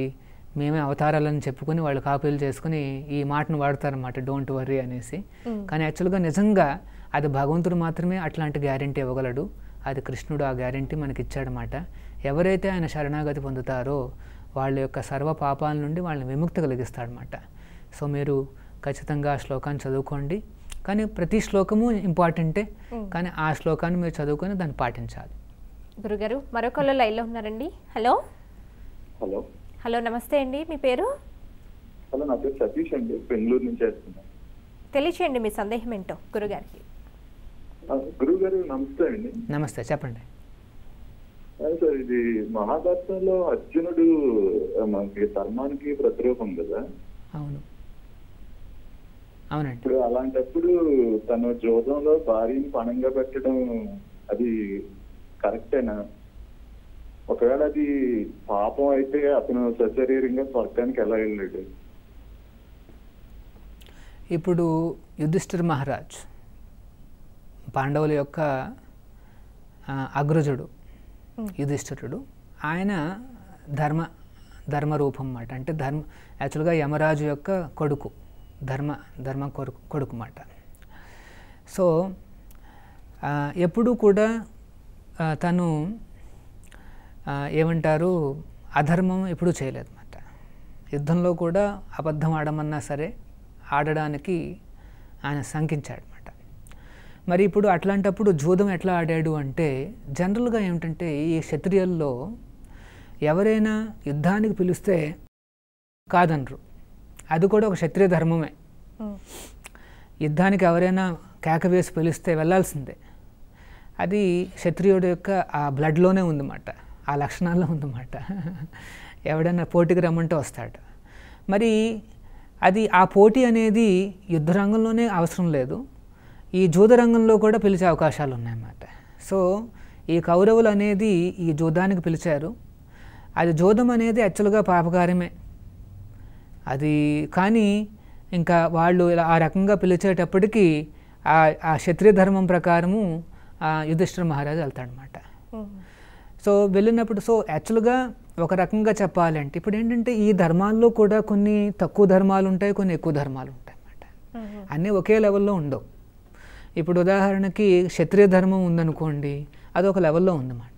మేమే అవతారాలని చెప్పుకొని వాళ్ళు కాపీలు చేసుకుని ఈ మాటను వాడతారన్నమాట డోంట్ వర్రీ అనేసి కానీ యాక్చువల్గా నిజంగా అది భగవంతుడు మాత్రమే అట్లాంటి గ్యారంటీ ఇవ్వగలడు అది కృష్ణుడు ఆ గ్యారంటీ మనకి ఇచ్చాడనమాట ఎవరైతే ఆయన శరణాగతి పొందుతారో వాళ్ళ యొక్క సర్వ పాపాల నుండి వాళ్ళని విముక్తి కలిగిస్తాడనమాట సో మీరు ఖచ్చితంగా ఆ శ్లోకాన్ని చదువుకోండి కానీ ప్రతి శ్లోకము ఇంపార్టెంటే కానీ ఆ శ్లోకాన్ని మీరు చదువుకొని దాన్ని పాటించాలి గురుగారు మరొకళ్ళు లైన్లో ఉన్నారండి హలో హలో హలో నమస్తే అండి మీ పేరు హలో నా పేరు సతీష్ అండి బెంగళూరు నుంచి వేస్తున్నాను తెలియచేయండి మీ సందేహం ఏంటో గురుగారికి గురువు గారు నమస్తే అండి నమస్తే చెప్పండి అదే సార్ ఇది మహాభారతంలో అర్జునుడు ఆ, మనకి ధర్మానికి ప్రతిరూపం కదా అవును అవునండి ఇప్పుడు అలాంటప్పుడు తను జోదంలో భార్యని పణంగా పెట్టడం అది కరెక్టేనా ఒకవేళ అది పాపం అయితే అతను సశరీరంగా స్వర్గానికి ఎలా వెళ్ళాడు ఇప్పుడు యుధిష్ఠిర్ మహారాజ్ పాండవుల యొక్క ఆ, అగ్రజుడు యుధిష్ఠిరుడు ఆయన ధర్మ ధర్మరూపం అన్నమాట అంటే ధర్మ యాక్చువల్గా యమరాజు యొక్క కొడుకు ధర్మ ధర్మ కొడుకు కొడుకు మాట సో ఆ, ఎప్పుడూ కూడా ఆ, తను ఆ, ఏమంటారు అధర్మం ఎప్పుడూ చేయలేదు అన్నమాట యుద్ధంలో కూడా అబద్ధం ఆడమన్నా సరే ఆడడానికి ఆయన శంకించాడు అనమాట మరి ఇప్పుడు అట్లాంటప్పుడు జూదం ఎట్లా ఆడాడు అంటే జనరల్గా ఏమిటంటే ఈ క్షత్రియుల్లో ఎవరైనా యుద్ధానికి పిలిస్తే కాదనరు అది కూడా ఒక క్షత్రియ ధర్మమే యుద్ధానికి ఎవరైనా కేక వేసి పిలిస్తే వెళ్ళాల్సిందే అది క్షత్రియుడి యొక్క ఆ బ్లడ్లోనే ఉందన్నమాట ఆ లక్షణాల్లో ఉందన్నమాట ఎవడైనా పోటీకి రమ్మంటే వస్తాడు మరి అది ఆ పోటీ అనేది యుద్ధ రంగంలోనే అవసరం లేదు ఈ జూద రంగంలో కూడా పిలిచే అవకాశాలు ఉన్నాయన్నమాట సో ఈ కౌరవులు అనేది ఈ జూదానికి పిలిచారు అది జూదం అనేది యాక్చువల్గా పాపకార్యమే అది కానీ ఇంకా వాళ్ళు ఇలా ఆ రకంగా పిలిచేటప్పటికీ ఆ ఆ క్షత్రియ ధర్మం ప్రకారము ఆ యుధిష్ఠిర మహారాజు వెళ్తాడనమాట సో వెళ్ళినప్పుడు సో యాక్చువల్గా ఒక రకంగా చెప్పాలంటే ఇప్పుడు ఏంటంటే ఈ ధర్మాల్లో కూడా కొన్ని తక్కువ ధర్మాలు ఉంటాయి కొన్ని ఎక్కువ ధర్మాలు ఉంటాయి అన్నమాట అన్నీ ఒకే లెవెల్లో ఉండవు ఇప్పుడు ఉదాహరణకి క్షత్రియ ధర్మం ఉందనుకోండి అది ఒక లెవెల్లో ఉందన్నమాట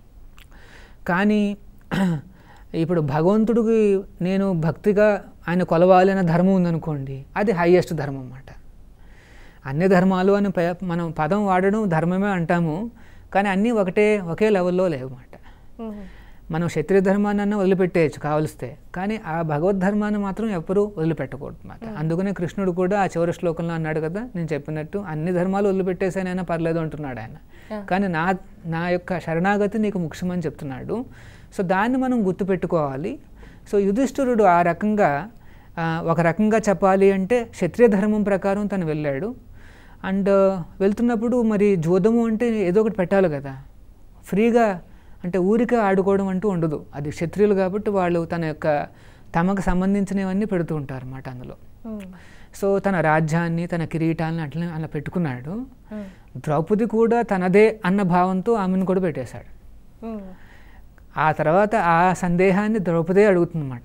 కానీ ఇప్పుడు భగవంతుడికి నేను భక్తిగా ఆయన కొలవాలి అనే ధర్మం ఉందనుకోండి అది హైయెస్ట్ ధర్మం అన్నమాట అన్ని ధర్మాలు అని ప- మనం పదం వాడడం ధర్మమే అంటాము కానీ అన్నీ ఒకటే ఒకే లెవెల్లో లేవు అన్నమాట మనం క్షత్రియ ధర్మాన్ని వదిలిపెట్టేయచ్చు కావలిస్తే కానీ ఆ భగవద్ ధర్మాన్ని మాత్రం ఎప్పుడూ వదిలిపెట్టకూడదు అన్నమాట అందుకనే కృష్ణుడు కూడా ఆ చివరి శ్లోకంలో అన్నాడు కదా నేను చెప్పినట్టు అన్ని ధర్మాలు వదిలిపెట్టేసానైనా పర్లేదు అంటున్నాడు ఆయన కానీ నా నా యొక్క శరణాగతి నీకు ముఖ్యమని చెప్తున్నాడు సో దాన్ని మనం గుర్తుపెట్టుకోవాలి సో యుధిష్ఠిరుడు ఆ రకంగా ఆ, ఒక రకంగా చెప్పాలి అంటే క్షత్రియ ధర్మం ప్రకారం తను వెళ్ళాడు అండ్ వెళ్తున్నప్పుడు మరి జూదము అంటే ఏదో ఒకటి పెట్టాలి కదా ఫ్రీగా అంటే ఊరికే ఆడుకోవడం అంటూ ఉండదు అది క్షత్రియులు కాబట్టి వాళ్ళు తన యొక్క తమకు సంబంధించినవన్నీ పెడుతూ ఉంటారు అన్నమాట అందులో సో తన రాజ్యాన్ని తన కిరీటాన్ని అట్లా అలా పెట్టుకున్నాడు ద్రౌపది కూడా తనదే అన్న భావంతో ఆమెను కూడా పెట్టేశాడు ఆ తర్వాత ఆ సందేహాన్ని ద్రౌపదే అడుగుతుందన్నమాట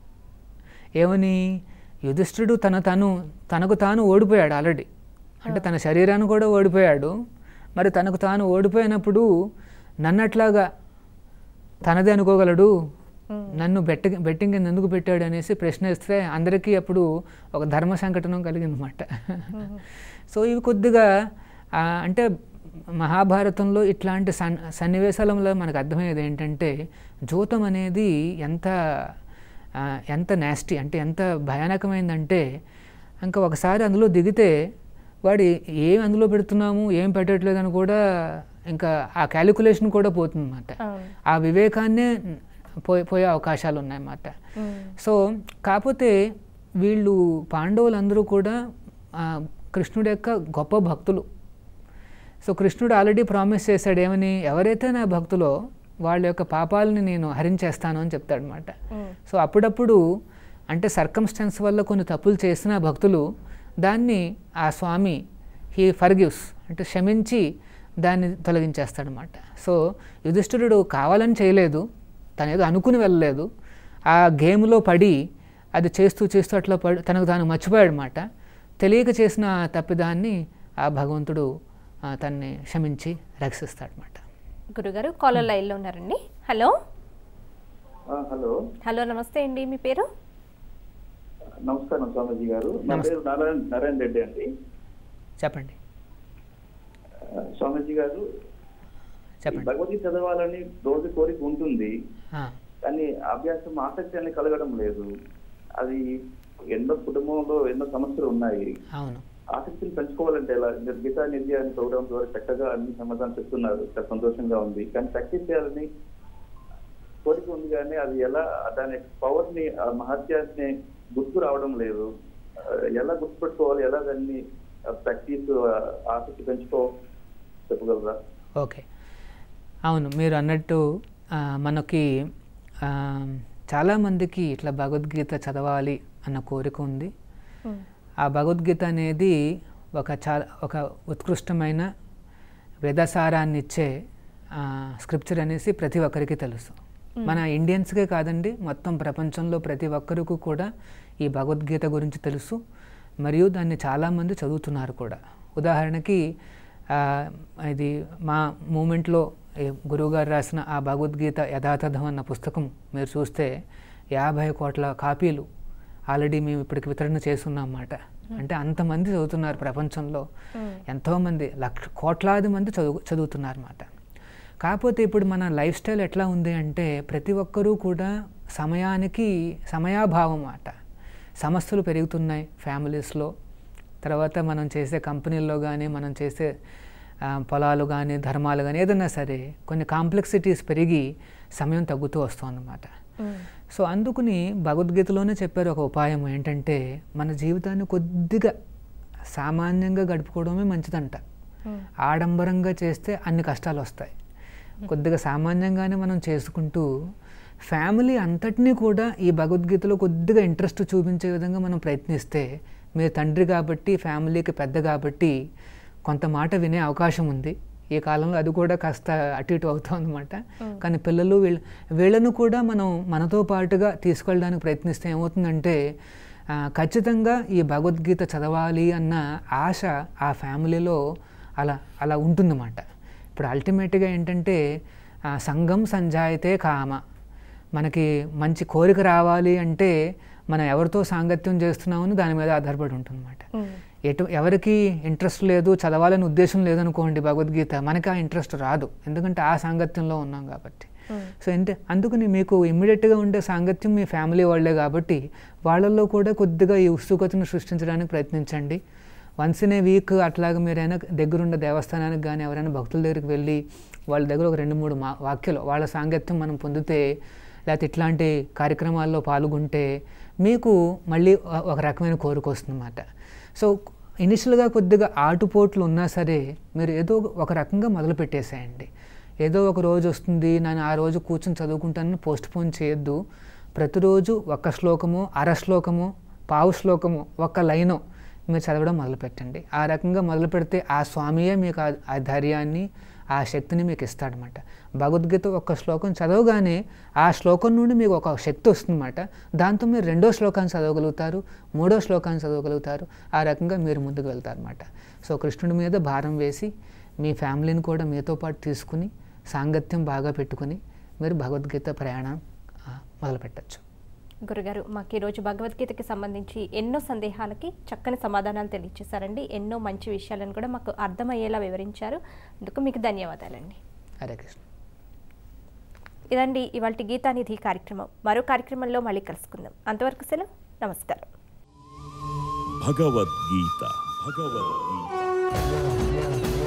ఏమని యుధిష్ఠుడు తన తను తనకు తాను ఓడిపోయాడు ఆల్రెడీ అంటే తన శరీరాన్ని కూడా ఓడిపోయాడు మరి తనకు తాను ఓడిపోయినప్పుడు నన్నట్లాగా తనదే అనుకోగలడు నన్ను బెట్ట బెట్టింగ్ కింద ఎందుకు పెట్టాడు అనేసి ప్రశ్న ఇస్తే అందరికీ అప్పుడు ఒక ధర్మ సంకటనం కలిగిందన్నమాట సో ఇవి కొద్దిగా ఆ, అంటే మహాభారతంలో ఇట్లాంటి సన్ సన్నివేశాలలో మనకు అర్థమయ్యేది ఏంటంటే జూతం అనేది ఎంత ఆ, ఎంత నాస్టీ అంటే ఎంత భయానకమైందంటే ఇంకా ఒకసారి అందులో దిగితే వాడు ఏం అందులో పెడుతున్నాము ఏం పెట్టట్లేదని కూడా ఇంకా ఆ క్యాలిక్యులేషన్ కూడా పోతుందన్నమాట ఆ వివేకాన్నే పోయే పోయే అవకాశాలు ఉన్నాయన్నమాట సో కాకపోతే వీళ్ళు పాండవులందరూ కూడా ఆ, కృష్ణుడి యొక్క గొప్ప భక్తులు సో కృష్ణుడు ఆల్రెడీ ప్రామిస్ చేశాడు ఏమని ఎవరైతే నా భక్తులో వాళ్ళ యొక్క పాపాలని నేను హరించేస్తాను అని చెప్తాడనమాట సో అప్పుడప్పుడు అంటే సర్కమ్స్టెన్స్ వల్ల కొన్ని తప్పులు చేసిన భక్తులు దాన్ని ఆ స్వామి హీ ఫర్గివ్స్ అంటే క్షమించి దాన్ని తొలగించేస్తాడనమాట సో యుధిష్ఠిరుడు కావాలని చేయలేదు తను ఏదో అనుకుని వెళ్ళలేదు ఆ గేమ్లో పడి అది చేస్తూ చేస్తూ అట్లా పడి తనకు తాను మర్చిపోయాడు అనమాట తెలియక చేసిన ఆ తప్పిదాన్ని ఆ భగవంతుడు ఆ, తన్ని క్షమించి రక్షిస్తాడనమాట గురుగారు కాలర్ లైన్లో ఉన్నారండి హలో హలో హలో నమస్తే అండి మీ పేరు నమస్కారం స్వామీజీ గారు నా నమస్తే. పేరు నారాయణ నారాయణ రెడ్డి అండి చెప్పండి ఆ, స్వామీజీ గారు చెప్పండి భగవద్గీత చదవాలని రోజు కోరిక ఉంటుంది ఆ, కానీ అభ్యాసం ఆసక్తి అనేది కలగడం లేదు అది ఎన్నో కుటుంబంలో ఎన్నో సమస్యలు ఉన్నాయి అవును ఆసక్తిని పెంచుకోవాలంటే ఎలా మీరు గీతా నిధి అనే ప్రోగ్రామ్ ద్వారా చక్కగా అన్ని సమాధానం చెప్తున్నారు చాలా సంతోషంగా ఉంది కానీ ప్రాక్టీస్ చేయాలని కోరిక ఉంది కానీ అది ఎలా దాని పవర్ ని ఆ మహత్యాన్ని గుర్తు రావడం లేదు ఆ, ఎలా గుర్తుపెట్టుకోవాలి ఎలా దాన్ని ప్రాక్టీస్ ఆసక్తి పెంచుకో చెప్పగలరా ఓకే అవును మీరు అన్నట్టు ఆ, మనకి ఆ, చాలామందికి ఇట్లా భగవద్గీత చదవాలి అన్న కోరిక ఉంది ఆ భగవద్గీత అనేది ఒక చాలా ఒక ఉత్కృష్టమైన వేదసారాన్ని ఇచ్చే స్క్రిప్చర్ అనేసి ప్రతి ఒక్కరికి తెలుసు మన ఇండియన్స్కే కాదండి మొత్తం ప్రపంచంలో ప్రతి ఒక్కరికి కూడా ఈ భగవద్గీత గురించి తెలుసు మరియు దాన్ని చాలామంది చదువుతున్నారు కూడా ఉదాహరణకి ఆ, ఇది మా మూమెంట్లో గురువుగారు రాసిన ఆ భగవద్గీత యథాతథం అన్న పుస్తకం మీరు చూస్తే యాభై కోట్ల కాపీలు ఆల్రెడీ మేము ఇప్పటికి వితరణ చేస్తున్నాం అన్నమాట అంటే అంతమంది చదువుతున్నారు ప్రపంచంలో ఎంతోమంది లక్ష కోట్లాది మంది చదువు చదువుతున్నారు అన్నమాట కాకపోతే ఇప్పుడు మన లైఫ్ స్టైల్ ఎట్లా ఉంది అంటే ప్రతి ఒక్కరూ కూడా సమయానికి సమయాభావం అన్నమాట సమస్యలు పెరుగుతున్నాయి ఫ్యామిలీస్లో తర్వాత మనం చేసే కంపెనీల్లో కానీ మనం చేసే ఆ, పొలాలు కానీ ధర్మాలు కానీ ఏదైనా సరే కొన్ని కాంప్లెక్సిటీస్ పెరిగి సమయం తగ్గుతూ వస్తుందన్నమాట సో అందుకుని భగవద్గీతలోనే చెప్పారు ఒక ఉపాయం ఏంటంటే మన జీవితాన్ని కొద్దిగా సామాన్యంగా గడుపుకోవడమే మంచిదంట ఆడంబరంగా చేస్తే అన్ని కష్టాలు వస్తాయి కొద్దిగా సామాన్యంగానే మనం చేసుకుంటూ ఫ్యామిలీ అంతటినీ కూడా ఈ భగవద్గీతలో కొద్దిగా ఇంట్రెస్ట్ చూపించే విధంగా మనం ప్రయత్నిస్తే మీరు తండ్రి కాబట్టి ఫ్యామిలీకి పెద్ద కాబట్టి కొంత మాట వినే అవకాశం ఉంది ఈ కాలంలో అది కూడా కాస్త అటు ఇటు అవుతుందన్నమాట కానీ పిల్లలు వీళ్ళ వీళ్ళను కూడా మనం మనతో పాటుగా తీసుకెళ్ళడానికి ప్రయత్నిస్తే ఏమవుతుందంటే ఆ, ఖచ్చితంగా ఈ భగవద్గీత చదవాలి అన్న ఆశ ఆ ఫ్యామిలీలో అలా అలా ఉంటుందన్నమాట ఇప్పుడు అల్టిమేట్గా ఏంటంటే ఆ, సంఘం సంజాయితే కామ మనకి మంచి కోరిక రావాలి అంటే మనం ఎవరితో సాంగత్యం చేస్తున్నామని దాని మీద ఆధారపడి ఉంటుందన్నమాట ఎటు ఎవరికి ఇంట్రెస్ట్ లేదు చదవాలని ఉద్దేశం లేదనుకోండి భగవద్గీత మనకి ఆ ఇంట్రెస్ట్ రాదు ఎందుకంటే ఆ సాంగత్యంలో ఉన్నాం కాబట్టి సో అంటే అందుకని మీకు ఇమ్మీడియట్గా ఉండే సాంగత్యం మీ ఫ్యామిలీ వాళ్ళే కాబట్టి వాళ్ళల్లో కూడా కొద్దిగా ఈ ఉత్సుకతను సృష్టించడానికి ప్రయత్నించండి వన్స్ ఇన్ ఏ వీక్ అట్లాగా మీరైనా దగ్గరున్న దేవస్థానానికి కానీ ఎవరైనా భక్తుల దగ్గరికి వెళ్ళి వాళ్ళ దగ్గర ఒక రెండు మూడు మా వాక్యాలు వాళ్ళ సాంగత్యం మనం పొందితే లేకపోతే ఇట్లాంటి కార్యక్రమాల్లో పాల్గొంటే మీకు మళ్ళీ ఒ- ఒక రకమైన కోరిక వస్తుందన్నమాట సో ఇనిషియల్గా కొద్దిగా ఆటుపోట్లు ఉన్నా సరే మీరు ఏదో ఒక రకంగా మొదలు పెట్టేసేయండి ఏదో ఒక రోజు వస్తుంది నేను ఆ రోజు కూర్చొని చదువుకుంటానని పోస్ట్ పోన్ చేయొద్దు ప్రతిరోజు ఒక్క శ్లోకము అర శ్లోకము పావు శ్లోకము ఒక్క లైను మీరు చదవడం మొదలు పెట్టండి ఆ రకంగా మొదలు పెడితే ఆ స్వామియే మీకు ఆ- ఆ ధైర్యాన్ని ఆ శక్తిని మీకు ఇస్తాడనమాట భగవద్గీత ఒక్క శ్లోకం చదవగానే ఆ శ్లోకం నుండి మీకు ఒక శక్తి వస్తుందన్నమాట దాంతో మీరు రెండో శ్లోకాన్ని చదవగలుగుతారు మూడో శ్లోకాన్ని చదవగలుగుతారు ఆ రకంగా మీరు ముందుకు వెళ్తారన్నమాట సో కృష్ణుడి మీద భారం వేసి మీ ఫ్యామిలీని కూడా మీతో పాటు తీసుకుని సాంగత్యం బాగా పెట్టుకుని మీరు భగవద్గీత ప్రయాణం ఆ, మొదలు పెట్టచ్చు గురుగారు మాకు ఈరోజు భగవద్గీతకి సంబంధించి ఎన్నో సందేహాలకి చక్కని సమాధానాలు తెలియచేశారండి ఎన్నో మంచి విషయాలను కూడా మాకు అర్థమయ్యేలా వివరించారు అందుకు మీకు ధన్యవాదాలండి హరే కృష్ణ ఇదండి ఇవాళ గీతానిధి కార్యక్రమం మరో కార్యక్రమంలో మళ్ళీ కలుసుకుందాం అంతవరకు సెలవు నమస్కారం భగవద్గీత భగవద్గీత